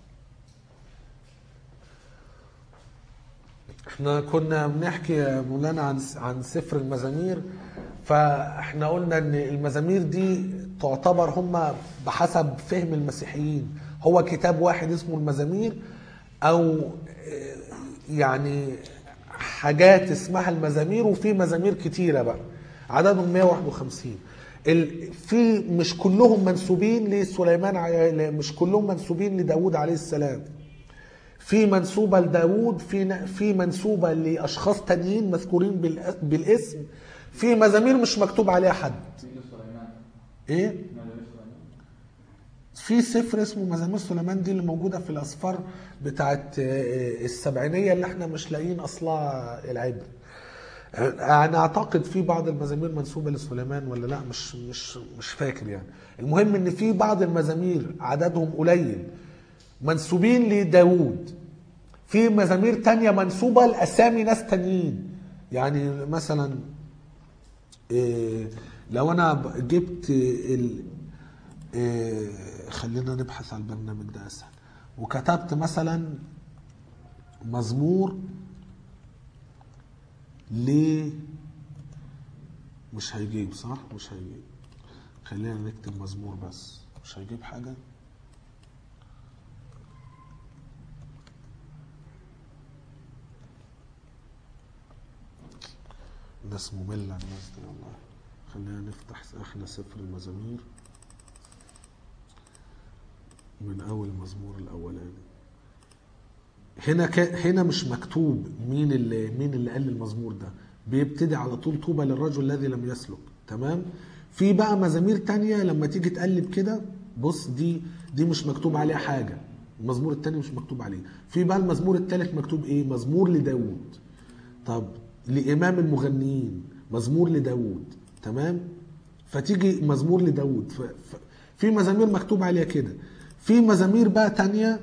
احنا كنا بنحكي يا مولانا عن عن سفر المزامير فاحنا قلنا ان المزامير دي تعتبر هم بحسب فهم المسيحيين هو كتاب واحد اسمه المزامير او اه، يعني حاجات اسمها المزامير وفي مزامير كتيره بقى عددهم 151 ال- في مش كلهم منسوبين لسليمان ع- مش كلهم منسوبين لداود عليه السلام في منسوبة لداود في ن- في منسوبة لأشخاص تانيين مذكورين بالأ- بالاسم في مزامير مش مكتوب عليها حد
في سليمان
ايه
ماذا سليمان
في سفر اسمه مزامير سليمان دي اللي موجودة في الأسفار بتاعت آه، السبعينية اللي احنا مش لاقيين أصلها العبر أنا أعتقد في بعض المزامير منسوبة لسليمان ولا لا مش مش مش فاكر يعني المهم إن في بعض المزامير عددهم قليل منسوبين لداوود في مزامير تانية منسوبة لأسامي ناس تانيين يعني مثلا إيه، لو أنا ب- جبت ال إيه، خلينا نبحث على البرنامج ده أسهل وكتبت مثلا مزمور ل مش هيجيب صح مش هيجيب خلينا نكتب مزمور بس مش هيجيب حاجة ناس مملة الناس دي والله خلينا نفتح احنا سفر المزامير من اول المزمور الاولاني هنا ك... هنا مش مكتوب مين اللي مين اللي قال المزمور ده بيبتدي على طول طوبى للرجل الذي لم يسلك تمام في بقى مزامير تانية لما تيجي تقلب كده بص دي دي مش مكتوب عليها حاجة المزمور التاني مش مكتوب عليه في بقى المزمور التالت مكتوب ايه مزمور لداود طب لإمام المغنيين مزمور لداود تمام فتيجي مزمور لداود ف... ف... في مزامير مكتوب عليها كده في مزامير بقى تانية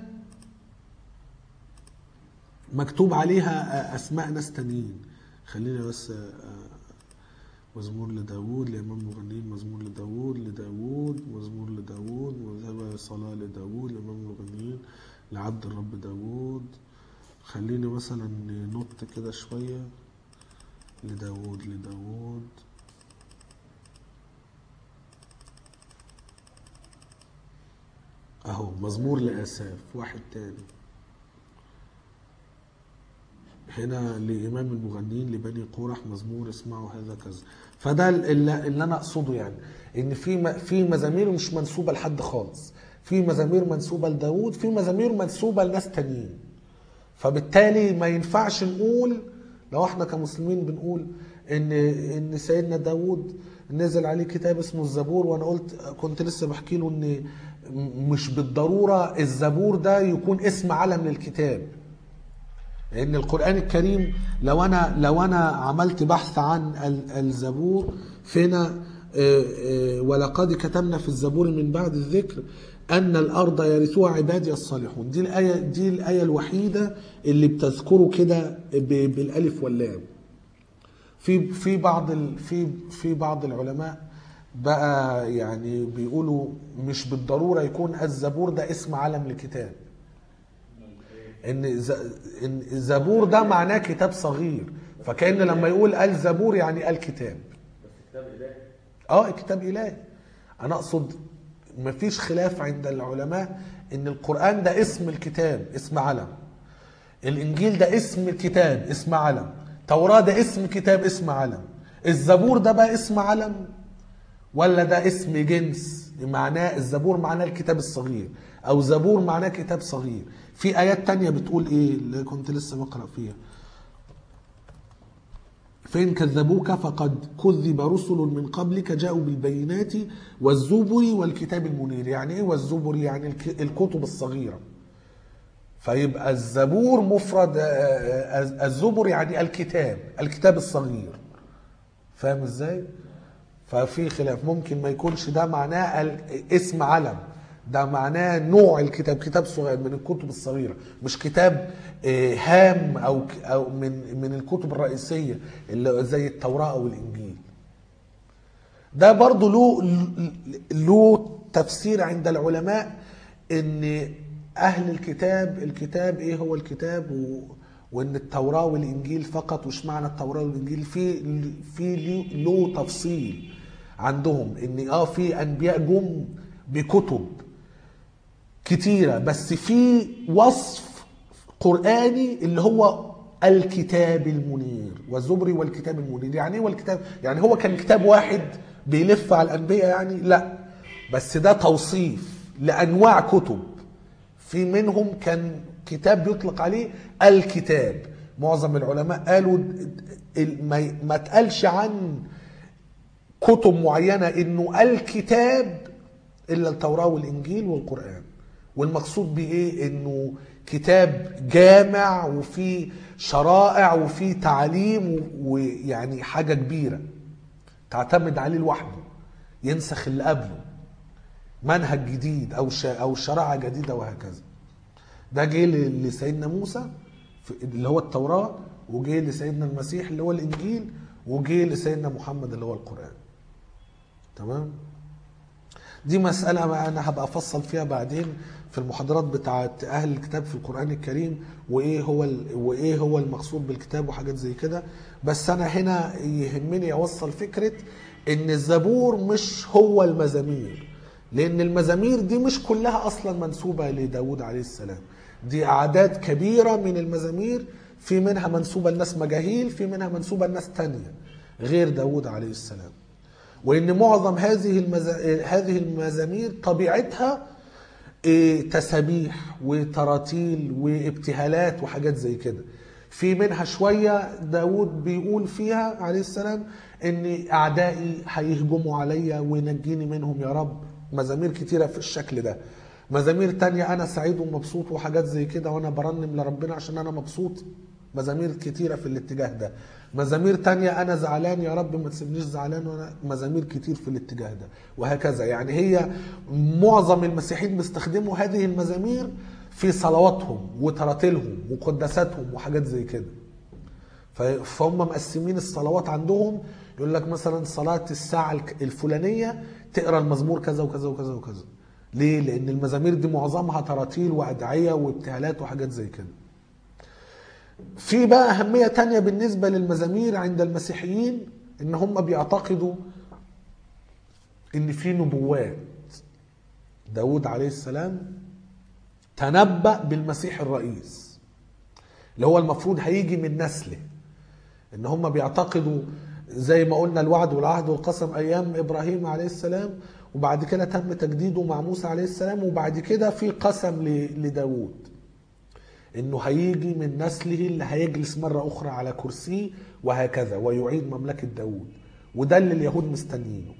مكتوب عليها أسماء ناس تانيين خلينا بس آه، مزمور لداود لإمام المغنيين مزمور لداود لداود مزمور لداود وذهب صلاة لداود لإمام المغنيين لعبد الرب داود خليني مثلا ننط كده شوية لداود لداود اهو مزمور لآساف واحد تاني هنا لإمام المغنيين لبني قورح مزمور اسمعوا هذا كذا فده اللي, اللي أنا أقصده يعني إن في م- في مزامير مش منسوبة لحد خالص في مزامير منسوبة لداود في مزامير منسوبة لناس تانيين فبالتالي ما ينفعش نقول لو احنا كمسلمين بنقول ان ان سيدنا داود نزل عليه كتاب اسمه الزبور وانا قلت كنت لسه بحكي له ان مش بالضروره الزبور ده يكون اسم علم للكتاب لان القران الكريم لو انا لو انا عملت بحث عن ال- الزبور فينا آه، آه، ولقد كتبنا في الزبور من بعد الذكر ان الارض يرثها عبادي الصالحون دي الايه دي الايه الوحيده اللي بتذكره كده ب- بالالف واللام في في بعض ال في في بعض العلماء بقى يعني بيقولوا مش بالضروره يكون الزبور ده اسم علم لكتاب ان ز- ان الزبور ده معناه كتاب صغير فكان لما يقول الزبور يعني الكتاب
بس كتاب إلهي
اه كتاب الهي انا اقصد مفيش خلاف عند العلماء ان القران ده اسم الكتاب اسم علم الانجيل ده اسم الكتاب اسم علم توراة ده اسم كتاب اسم علم الزبور ده بقى اسم علم ولا ده اسم جنس معناه الزبور معناه الكتاب الصغير او زبور معناه كتاب صغير في ايات تانية بتقول ايه اللي كنت لسه بقرا فيها فإن كذبوك فقد كذب رسل من قبلك جاءوا بالبينات والزبر والكتاب المنير يعني ايه والزبر يعني الك- الكتب الصغيرة فيبقى الزبور مفرد آه، آه، الزبر يعني الكتاب الكتاب الصغير فاهم ازاي ففي خلاف ممكن ما يكونش ده معناه ال- اسم علم ده معناه نوع الكتاب كتاب صغير من الكتب الصغيره مش كتاب آه، هام او ك- او من من الكتب الرئيسيه اللي زي التوراه او الانجيل ده برضه له له تفسير عند العلماء ان اهل الكتاب الكتاب ايه هو الكتاب و وان التوراه والانجيل فقط وش معنى التوراه والانجيل في في ليه- له تفصيل عندهم ان اه في انبياء جم بكتب كتيره بس في وصف قراني اللي هو الكتاب المنير والزبر والكتاب المنير يعني ايه والكتاب يعني هو كان كتاب واحد بيلف على الانبياء يعني لا بس ده توصيف لانواع كتب في منهم كان كتاب بيطلق عليه الكتاب معظم العلماء قالوا ال- ما- ما تقالش عن كتب معينة انه الكتاب الا التوراة والانجيل والقرآن والمقصود بايه انه كتاب جامع وفيه شرائع وفيه تعاليم و- ويعني حاجة كبيرة تعتمد عليه لوحده ينسخ اللي قبله منهج جديد او ش- او شريعه جديده وهكذا ده جه ل- لسيدنا موسى في- اللي هو التوراه وجه لسيدنا المسيح اللي هو الانجيل وجه لسيدنا محمد اللي هو القران تمام دي مسألة ما أنا هبقى أفصل فيها بعدين في المحاضرات بتاعة أهل الكتاب في القرآن الكريم وإيه هو ال... وإيه هو المقصود بالكتاب وحاجات زي كده بس أنا هنا يهمني أوصل فكرة إن الزبور مش هو المزامير لأن المزامير دي مش كلها أصلا منسوبة لداود عليه السلام دي أعداد كبيرة من المزامير في منها منسوبة لناس مجاهيل في منها منسوبة لناس تانية غير داود عليه السلام وان معظم هذه المز... هذه المزامير طبيعتها إيه، تسابيح وتراتيل وابتهالات وحاجات زي كده في منها شوية داود بيقول فيها عليه السلام ان اعدائي هيهجموا عليا ونجيني منهم يا رب مزامير كتيرة في الشكل ده مزامير تانية انا سعيد ومبسوط وحاجات زي كده وانا برنم لربنا عشان انا مبسوط مزامير كتيرة في الاتجاه ده مزامير تانية أنا زعلان يا رب ما تسيبنيش زعلان وأنا مزامير كتير في الاتجاه ده وهكذا يعني هي معظم المسيحيين بيستخدموا هذه المزامير في صلواتهم وتراتيلهم وقداساتهم وحاجات زي كده ف- فهم مقسمين الصلوات عندهم يقول لك مثلا صلاة الساعة الك- الفلانية تقرا المزمور كذا وكذا وكذا وكذا ليه؟ لأن المزامير دي معظمها تراتيل وأدعية وابتهالات وحاجات زي كده في بقى أهمية تانية بالنسبة للمزامير عند المسيحيين إن هم بيعتقدوا إن في نبوات داود عليه السلام تنبأ بالمسيح الرئيس اللي هو المفروض هيجي من نسله ان هم بيعتقدوا زي ما قلنا الوعد والعهد والقسم ايام ابراهيم عليه السلام وبعد كده تم تجديده مع موسى عليه السلام وبعد كده في قسم ل- لداود انه هيجي من نسله اللي هيجلس مره اخرى على كرسيه وهكذا ويعيد مملكه داود وده اللي اليهود مستنيينه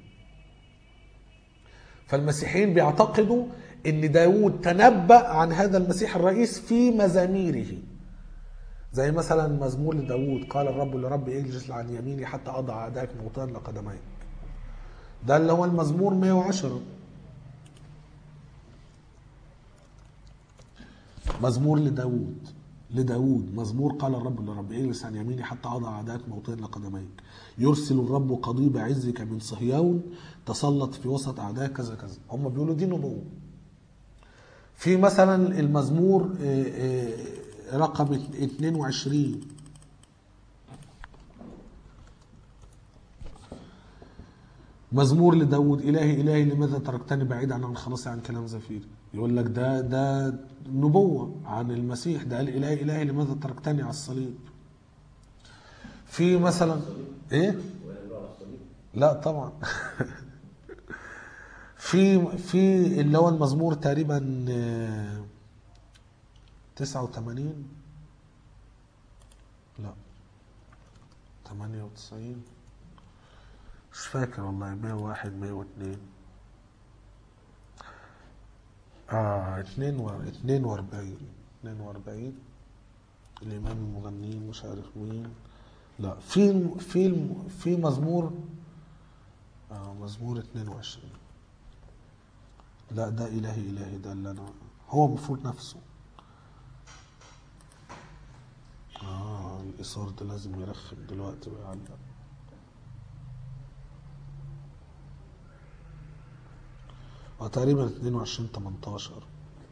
فالمسيحيين بيعتقدوا ان داود تنبأ عن هذا المسيح الرئيس في مزاميره زي مثلا مزمور لداود قال الرب لرب اجلس عن يميني حتى اضع اعدائك موطئا لقدميك ده اللي هو المزمور 110 مزمور لداود لداود مزمور قال الرب لرب اجلس عن يميني حتى اضع اعدائك موطئا لقدميك يرسل الرب قضيب عزك من صهيون تسلط في وسط اعدائك كذا كذا هم بيقولوا دي نبوه في مثلا المزمور آه، آه، رقم 22 مزمور لداود إلهي إلهي لماذا تركتني بعيدا عن خلاصي عن كلام زفير يقول لك ده ده نبوة عن المسيح ده قال إلهي إلهي لماذا تركتني على الصليب في مثلا إيه
ويقولوا على الصليب
لا طبعا في في اللي هو المزمور تقريبا آه، 89 لا 98 مش فاكر والله 101 102 اه 42 42 42 الامام المغنيين مش عارف مين لا في في في مزمور آه مزمور 22 لا ده إلهي إلهي ده اللي أنا هو المفروض نفسه آه الإيثار ده لازم يرخم دلوقتي ويعلق آه تقريبا 22 18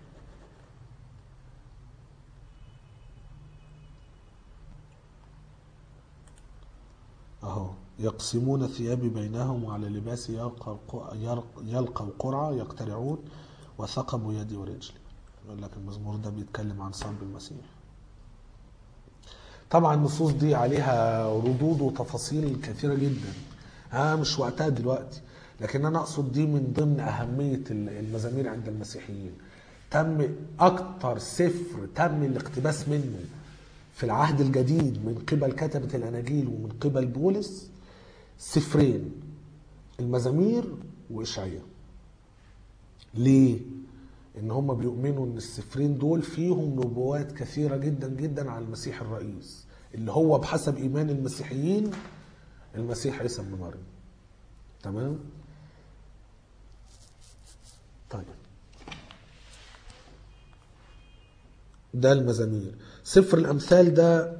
أهو يقسمون ثيابي بينهم وعلى لباسي يلقى يلقوا قرعة يقترعون وثقبوا يدي ورجلي يقول لك المزمور ده بيتكلم عن صلب المسيح طبعا النصوص دي عليها ردود وتفاصيل كثيرة جدا ها مش وقتها دلوقتي لكن انا اقصد دي من ضمن اهمية المزامير عند المسيحيين تم اكتر سفر تم الاقتباس منه في العهد الجديد من قبل كتبة الاناجيل ومن قبل بولس سفرين المزامير واشعياء ليه ان هم بيؤمنوا ان السفرين دول فيهم نبوات كثيره جدا جدا على المسيح الرئيس اللي هو بحسب ايمان المسيحيين المسيح عيسى ابن مريم تمام طيب ده المزامير سفر الامثال ده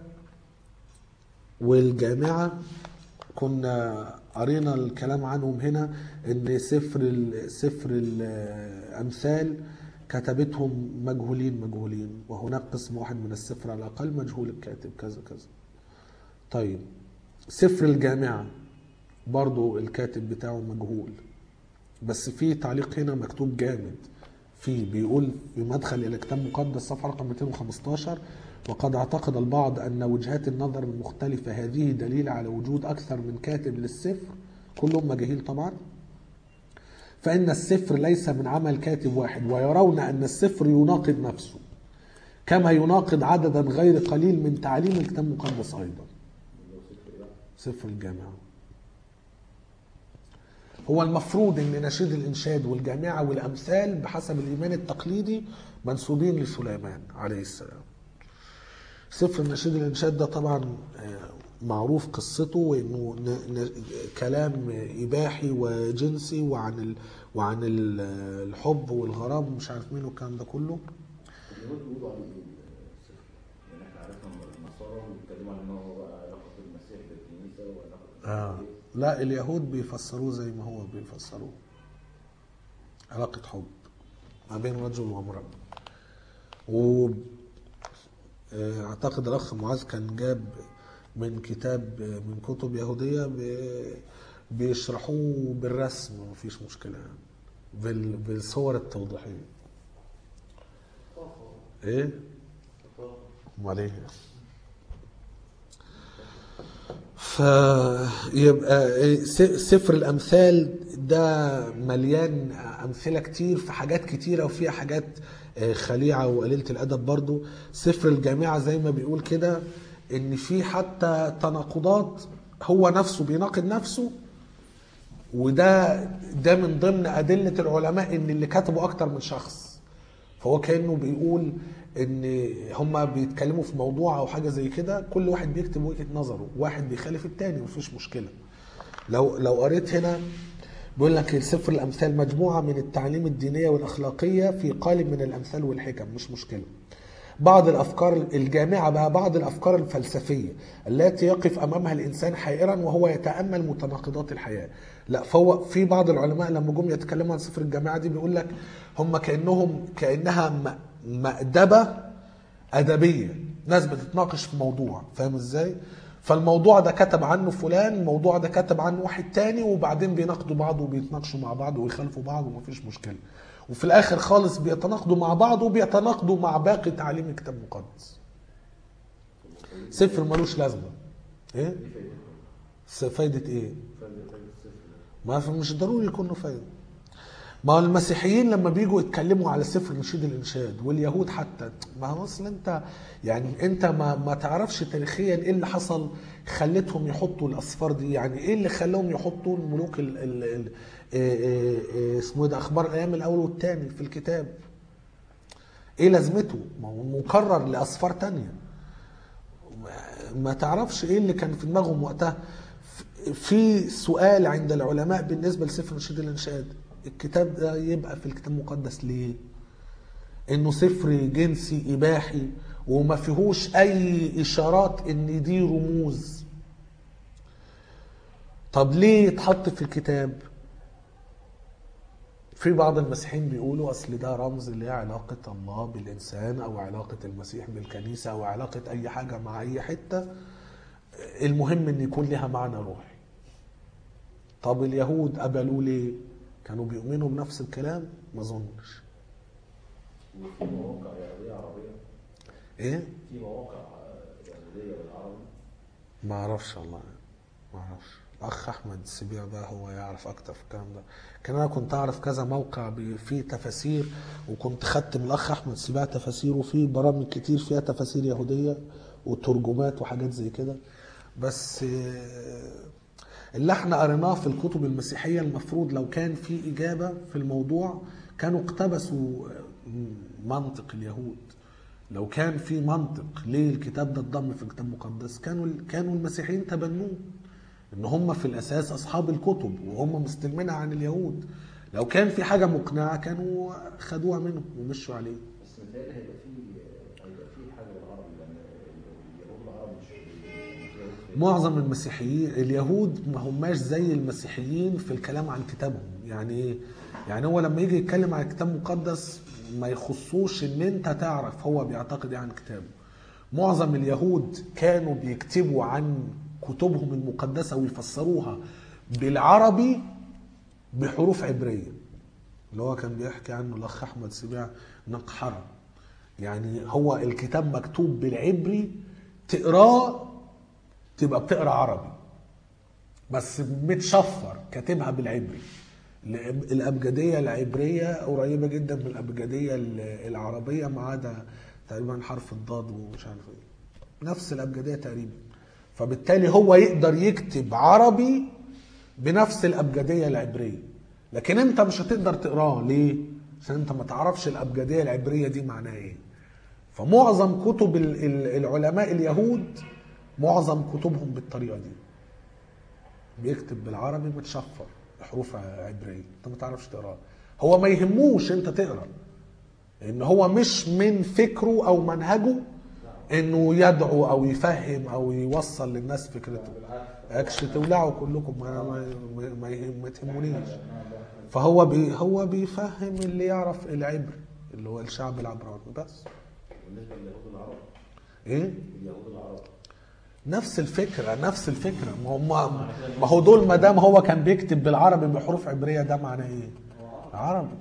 والجامعه كنا قرينا الكلام عنهم هنا ان سفر ال- سفر الامثال كتبتهم مجهولين مجهولين وهناك قسم واحد من السفر على الاقل مجهول الكاتب كذا كذا طيب سفر الجامعه برضو الكاتب بتاعه مجهول بس في تعليق هنا مكتوب جامد فيه بيقول في مدخل الى كتاب مقدس صفحه رقم 215 وقد اعتقد البعض ان وجهات النظر المختلفه هذه دليل على وجود اكثر من كاتب للسفر كلهم مجاهيل طبعا فان السفر ليس من عمل كاتب واحد ويرون ان السفر يناقض نفسه كما يناقض عددا غير قليل من تعاليم الكتاب المقدس ايضا سفر الجامعه هو المفروض ان نشيد الانشاد والجامعه والامثال بحسب الايمان التقليدي منسوبين لسليمان عليه السلام سفر النشيد الانشاد ده طبعا آه، معروف قصته وانه ن- ن- كلام اباحي وجنسي وعن ال... وعن ال- الحب والغرام ومش عارف مين والكلام ده كله
اليهود بيقولوا عليه ايه السفر؟ يعني احنا عرفنا ان النصارى بيتكلموا عن ان هو بقى علاقه المسيح بالكنيسه وعلاقه
آه. لا اليهود بيفسروه زي ما هو بيفسروه علاقة حب ما بين رجل وامرأة و آه، اعتقد الاخ معاذ كان جاب من كتاب آه، من كتب يهودية ب- بيشرحوه بالرسم مفيش مشكلة يعني بال- بالصور التوضيحية ايه؟ امال ايه؟ فيبقى س- سفر الامثال ده مليان امثله كتير في حاجات كتيره وفيها حاجات آه، خليعه وقليله الادب برضو سفر الجامعه زي ما بيقول كده ان في حتى تناقضات هو نفسه بيناقض نفسه وده ده من ضمن ادله العلماء ان اللي كتبوا اكتر من شخص فهو كانه بيقول ان هما بيتكلموا في موضوع او حاجه زي كده كل واحد بيكتب وجهه نظره واحد بيخالف التاني مفيش مشكله لو لو قريت هنا بيقول لك سفر الامثال مجموعه من التعليم الدينيه والاخلاقيه في قالب من الامثال والحكم مش مشكله بعض الافكار الجامعه بقى بعض الافكار الفلسفيه التي يقف امامها الانسان حائرا وهو يتامل متناقضات الحياه لا فهو في بعض العلماء لما جم يتكلموا عن سفر الجامعه دي بيقول لك هم كانهم كانها م- مأدبه ادبيه ناس بتتناقش في موضوع فاهم ازاي فالموضوع ده كتب عنه فلان الموضوع ده كتب عنه واحد تاني وبعدين بيناقضوا بعض وبيتناقشوا مع بعض ويخالفوا بعض ومفيش مشكله وفي الاخر خالص بيتناقضوا مع بعض وبيتناقضوا مع باقي تعاليم الكتاب المقدس سفر ملوش لازمه ايه س- فايده ايه ما في- مش ضروري يكون له فايده ما هو المسيحيين لما بيجوا يتكلموا على سفر نشيد الانشاد واليهود حتى ما هو اصل انت يعني انت ما ما تعرفش تاريخيا ايه اللي حصل خلتهم يحطوا الاصفار دي يعني ايه اللي خلاهم يحطوا الملوك ال ال ال إيه إيه إيه اسمه إيه ده اخبار الايام الاول والثاني في الكتاب ايه لازمته ما هو مكرر لاصفار تانية ما تعرفش ايه اللي كان في دماغهم وقتها في سؤال عند العلماء بالنسبه لسفر نشيد الانشاد الكتاب ده يبقى في الكتاب المقدس ليه انه سفر جنسي اباحي وما فيهوش اي اشارات ان دي رموز طب ليه يتحط في الكتاب في بعض المسيحيين بيقولوا اصل ده رمز لعلاقه الله بالانسان او علاقه المسيح بالكنيسه او علاقه اي حاجه مع اي حته المهم ان يكون لها معنى روحي طب اليهود قبلوا ليه كانوا بيؤمنوا بنفس الكلام ما اظنش
وفي مواقع يهوديه عربيه
ايه
في مواقع يهوديه بالعربي
ما اعرفش والله ما اعرفش اخ احمد السبيع بقى هو يعرف اكتر في الكلام ده كان انا كنت اعرف كذا موقع بي- فيه تفاسير وكنت خدت من الاخ احمد السبيع تفاسير وفي برامج كتير فيها تفاسير يهوديه وترجمات وحاجات زي كده بس آه، اللي احنا قريناه في الكتب المسيحيه المفروض لو كان في اجابه في الموضوع كانوا اقتبسوا آه، منطق اليهود لو كان في منطق ليه الكتاب ده اتضم في الكتاب المقدس كانوا كانوا المسيحيين تبنوه ان هم في الاساس اصحاب الكتب وهم مستلمينها عن اليهود لو كان في حاجه مقنعه كانوا خدوها منهم ومشوا عليه
بس متهيألي هيبقى في هيبقى في حاجه بالعربي لان اليهود العرب مش مش يهود في-
معظم المسيحيين اليهود ما هماش زي المسيحيين في الكلام عن كتابهم يعني ايه يعني هو لما يجي يتكلم عن الكتاب المقدس ما يخصوش ان انت تعرف هو بيعتقد ايه عن كتابه معظم اليهود كانوا بيكتبوا عن كتبهم المقدسة ويفسروها بالعربي بحروف عبرية اللي هو كان بيحكي عنه الأخ أحمد سبيع نقحرة يعني هو الكتاب مكتوب بالعبري تقراه تبقى بتقرا عربي بس متشفر كاتبها بالعبري الأب- الابجديه العبريه قريبه جدا من الابجديه ال- العربيه ما عدا تقريبا حرف الضاد ومش عارف ايه نفس الابجديه تقريبا فبالتالي هو يقدر يكتب عربي بنفس الابجديه العبريه لكن انت مش هتقدر تقراه ليه عشان انت ما تعرفش الابجديه العبريه دي معناها ايه فمعظم كتب ال- ال- العلماء اليهود معظم كتبهم بالطريقه دي بيكتب بالعربي متشفر بحروف عبريه انت ما تعرفش تقراه هو ما يهموش انت تقرا ان هو مش من فكره او منهجه انه يدعو او يفهم او يوصل للناس فكرته اكش تولعوا كلكم ما ما ما, ما, يهم- ما تهمونيش فهو بي هو بيفهم اللي يعرف العبر اللي هو الشعب العبراني بس
بالنسبه لليهود العرب
ايه
اليهود العرب
نفس الفكره نفس الفكره ما هم ما هو دول ما دام هو كان بيكتب بالعربي بحروف عبريه ده معناه ايه؟ عربي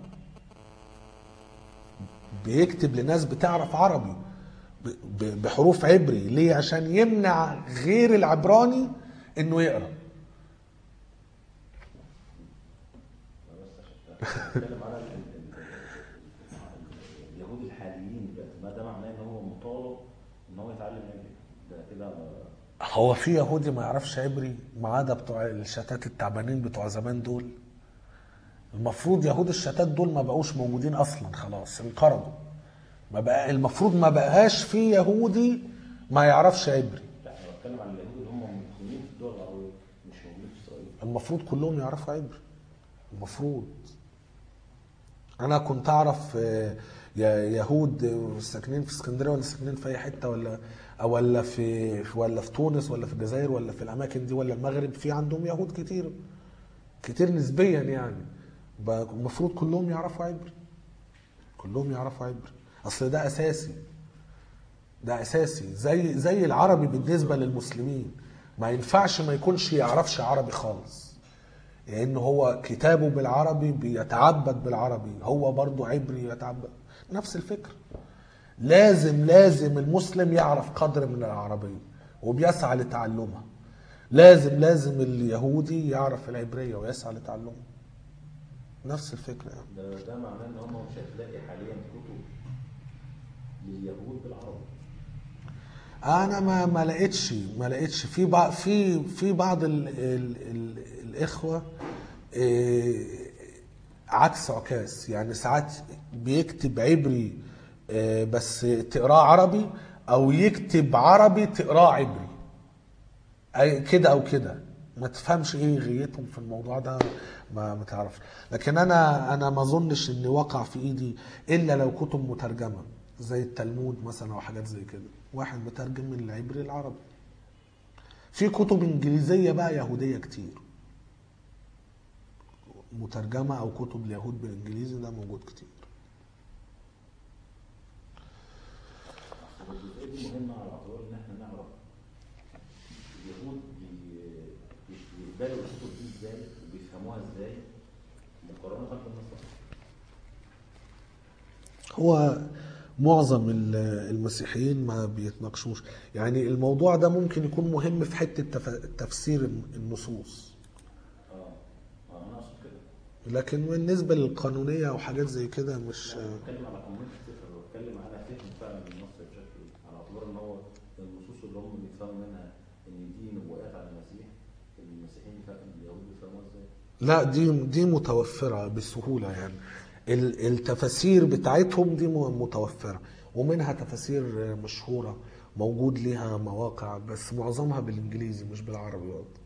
بيكتب لناس بتعرف عربي ب- ب- بحروف عبري ليه؟ عشان يمنع غير العبراني انه يقرا
بتكلم على ال- ال- ال- اليهود الحاليين دلوقتي ما ده معناه ان هو مطالب ان هو يتعلم عبري ده كده
هو في يهودي ما يعرفش عبري ما عدا بتوع الشتات التعبانين بتوع زمان دول المفروض يهود الشتات دول ما بقوش موجودين اصلا خلاص انقرضوا ما بقى المفروض ما بقاش في يهودي ما يعرفش عبري
لا انا بتكلم عن اليهود اللي هم مسلمين في الدول العربيه مش موجودين في اسرائيل
المفروض كلهم يعرفوا عبري المفروض انا كنت اعرف آه، يا- يهود آه، ساكنين في اسكندريه ولا ساكنين في اي حته ولا أو ولا في في- ولا في تونس ولا في الجزائر ولا في الاماكن دي ولا المغرب في عندهم يهود كتير كتير نسبيا يعني بقى المفروض كلهم يعرفوا عبري كلهم يعرفوا عبري اصل ده اساسي ده اساسي زي زي العربي بالنسبه للمسلمين ما ينفعش ما يكونش يعرفش عربي خالص لان هو كتابه بالعربي بيتعبد بالعربي هو برضو عبري يتعبد نفس الفكره لازم لازم المسلم يعرف قدر من العربيه وبيسعى لتعلمها لازم لازم اليهودي يعرف العبريه ويسعى لتعلمها نفس الفكره يعني
ده ده معناه ان هم مش هتلاقي حاليا كتب لليهود بالعربي
انا ما ما لقيتش ما لقيتش في بعض في في بعض ال ال ال الاخوه إيه، عكس عكاس يعني ساعات بيكتب عبري إيه، بس تقراه عربي او يكتب عربي تقراه عبري اي كده او كده ما تفهمش ايه غيتهم في الموضوع ده ما ما تعرفش لكن انا انا ما اظنش ان وقع في ايدي الا لو كتب مترجمه زي التلمود مثلا او حاجات زي كده واحد مترجم من العبري العربي في كتب انجليزيه بقى يهوديه كتير مترجمه او كتب اليهود بالانجليزي ده موجود كتير
الجزئيه دي مهمه على اعتبار ان احنا نعرف اليهود بي- بي- بيقبلوا الكتب دي ازاي وبيفهموها ازاي مقارنه بالنصارى
هو معظم ال- المسيحيين ما بيتناقشوش يعني الموضوع ده ممكن يكون مهم في حته تف- تفسير النصوص
اه اه انا اقصد كده
لكن بالنسبه للقانونيه او حاجات زي كده مش
لا، بتكلم على قانون الصفر بتكلم على فهم فعلا النص بشكل على اعتبار ان هو النصوص اللي هم بيفهموا منها ان دي نبوءات على المسيح المسيحيين فاهم اليهود بيفهموها ازاي؟
لا دي دي متوفره بسهوله يعني ال- التفاسير بتاعتهم دي م- متوفره ومنها تفاسير مشهوره موجود ليها مواقع بس معظمها بالانجليزي مش بالعربي برضه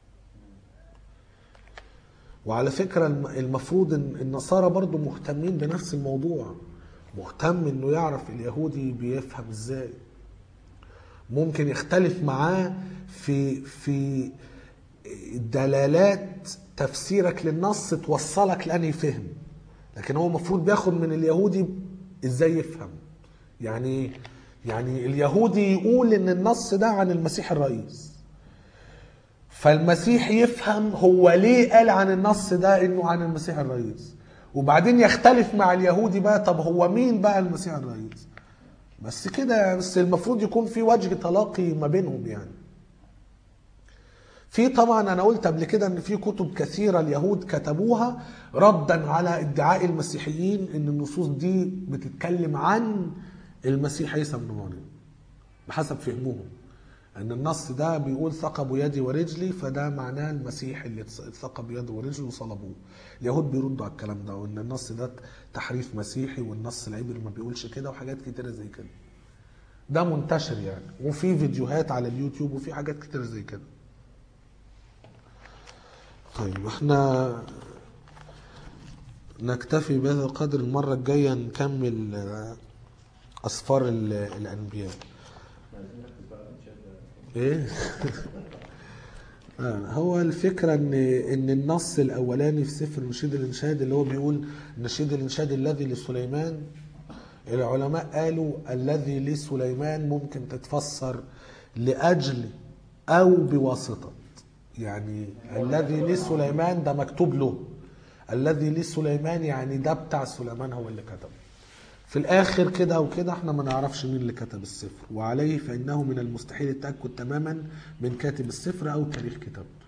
وعلى فكرة الم- المفروض ان النصارى برضو مهتمين بنفس الموضوع مهتم انه يعرف اليهودي بيفهم ازاي ممكن يختلف معاه في في دلالات تفسيرك للنص توصلك لأنهي فهم لكن هو المفروض بياخد من اليهودي ازاي يفهم يعني يعني اليهودي يقول ان النص ده عن المسيح الرئيس فالمسيح يفهم هو ليه قال عن النص ده انه عن المسيح الرئيس وبعدين يختلف مع اليهودي بقى طب هو مين بقى المسيح الرئيس بس كده بس المفروض يكون في وجه تلاقي ما بينهم يعني في طبعا انا قلت قبل كده ان في كتب كثيره اليهود كتبوها ردا على ادعاء المسيحيين ان النصوص دي بتتكلم عن المسيح عيسى ابن مريم بحسب فهمهم ان النص ده بيقول ثقبوا يدي ورجلي فده معناه المسيح اللي ثقب يده ورجله وصلبوه اليهود بيردوا على الكلام ده وان النص ده تحريف مسيحي والنص العبري ما بيقولش كده وحاجات كتيره زي كده ده منتشر يعني وفي فيديوهات على اليوتيوب وفي حاجات كتير زي كده طيب احنا نكتفي بهذا القدر المرة الجاية نكمل آه، أسفار ال- الأنبياء
عايزين نركز بقى على الانشاء ده
ايه آه، هو الفكرة ان ان النص الاولاني في سفر نشيد الانشاد اللي هو بيقول نشيد الانشاد الذي لسليمان العلماء قالوا الذي لسليمان ممكن تتفسر لاجل او بواسطة يعني الذي لسليمان ده مكتوب له الذي لسليمان يعني ده بتاع سليمان هو اللي كتبه في الاخر كده او كده احنا ما نعرفش مين اللي كتب السفر وعليه فانه من المستحيل التاكد تماما من كاتب السفر او تاريخ كتابته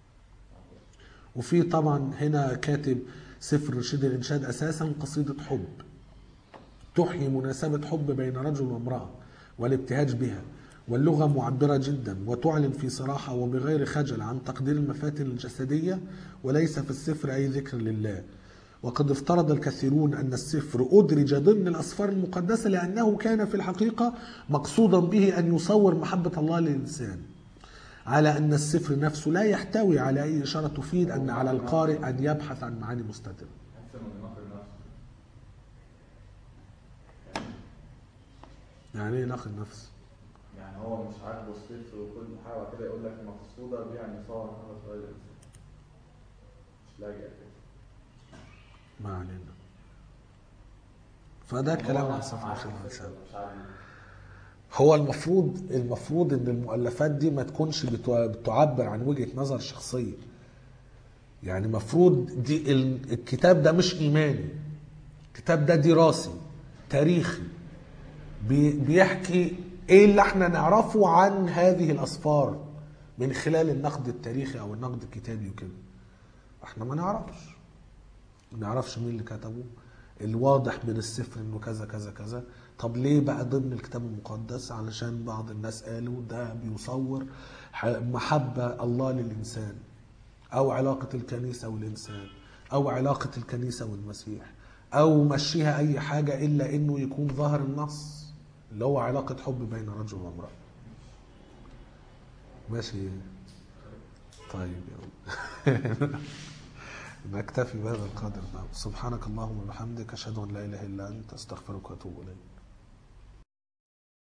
وفي طبعا هنا كاتب سفر رشيد الانشاد اساسا قصيده حب تحيي مناسبه حب بين رجل وامراه والابتهاج بها واللغه معبره جدا وتعلن في صراحه وبغير خجل عن تقدير المفاتن الجسديه وليس في السفر اي ذكر لله وقد افترض الكثيرون أن السفر أدرج ضمن الأسفار المقدسة لأنه كان في الحقيقة مقصودا به أن يصور محبة الله للإنسان على أن السفر نفسه لا يحتوي على أي إشارة تفيد أن على القارئ أن يبحث عن معاني مستترة
احسن من نقل نفسه
يعني إيه نقل نفس
يعني هو مش عاجبه الصفر وكل حاجه وبعد كده يقول لك مقصوده بيه يعني صور محمد صغير مش لاجئ كده
ما علينا فده كلام
هو
عن سفر
عاجبه
خلال
الصفر،
الإنسان
مش عاجبه
هو المفروض المفروض ان المؤلفات دي ما تكونش بتع- بتعبر عن وجهة نظر شخصية يعني المفروض دي ال- الكتاب ده مش ايماني الكتاب ده دراسي تاريخي بي- بيحكي ايه اللي احنا نعرفه عن هذه الاسفار من خلال النقد التاريخي او النقد الكتابي وكده احنا ما نعرفش ما نعرفش مين اللي كتبه الواضح من السفر انه كذا كذا كذا طب ليه بقى ضمن الكتاب المقدس علشان بعض الناس قالوا ده بيصور ح- محبة الله للإنسان أو علاقة الكنيسة والإنسان أو علاقة الكنيسة والمسيح أو مشيها أي حاجة إلا إنه يكون ظاهر النص اللي هو علاقة حب بين رجل وامرأة ماشي طيب يلا نكتفي بهذا القدر سبحانك اللهم وبحمدك أشهد أن لا إله إلا أنت أستغفرك وأتوب إليك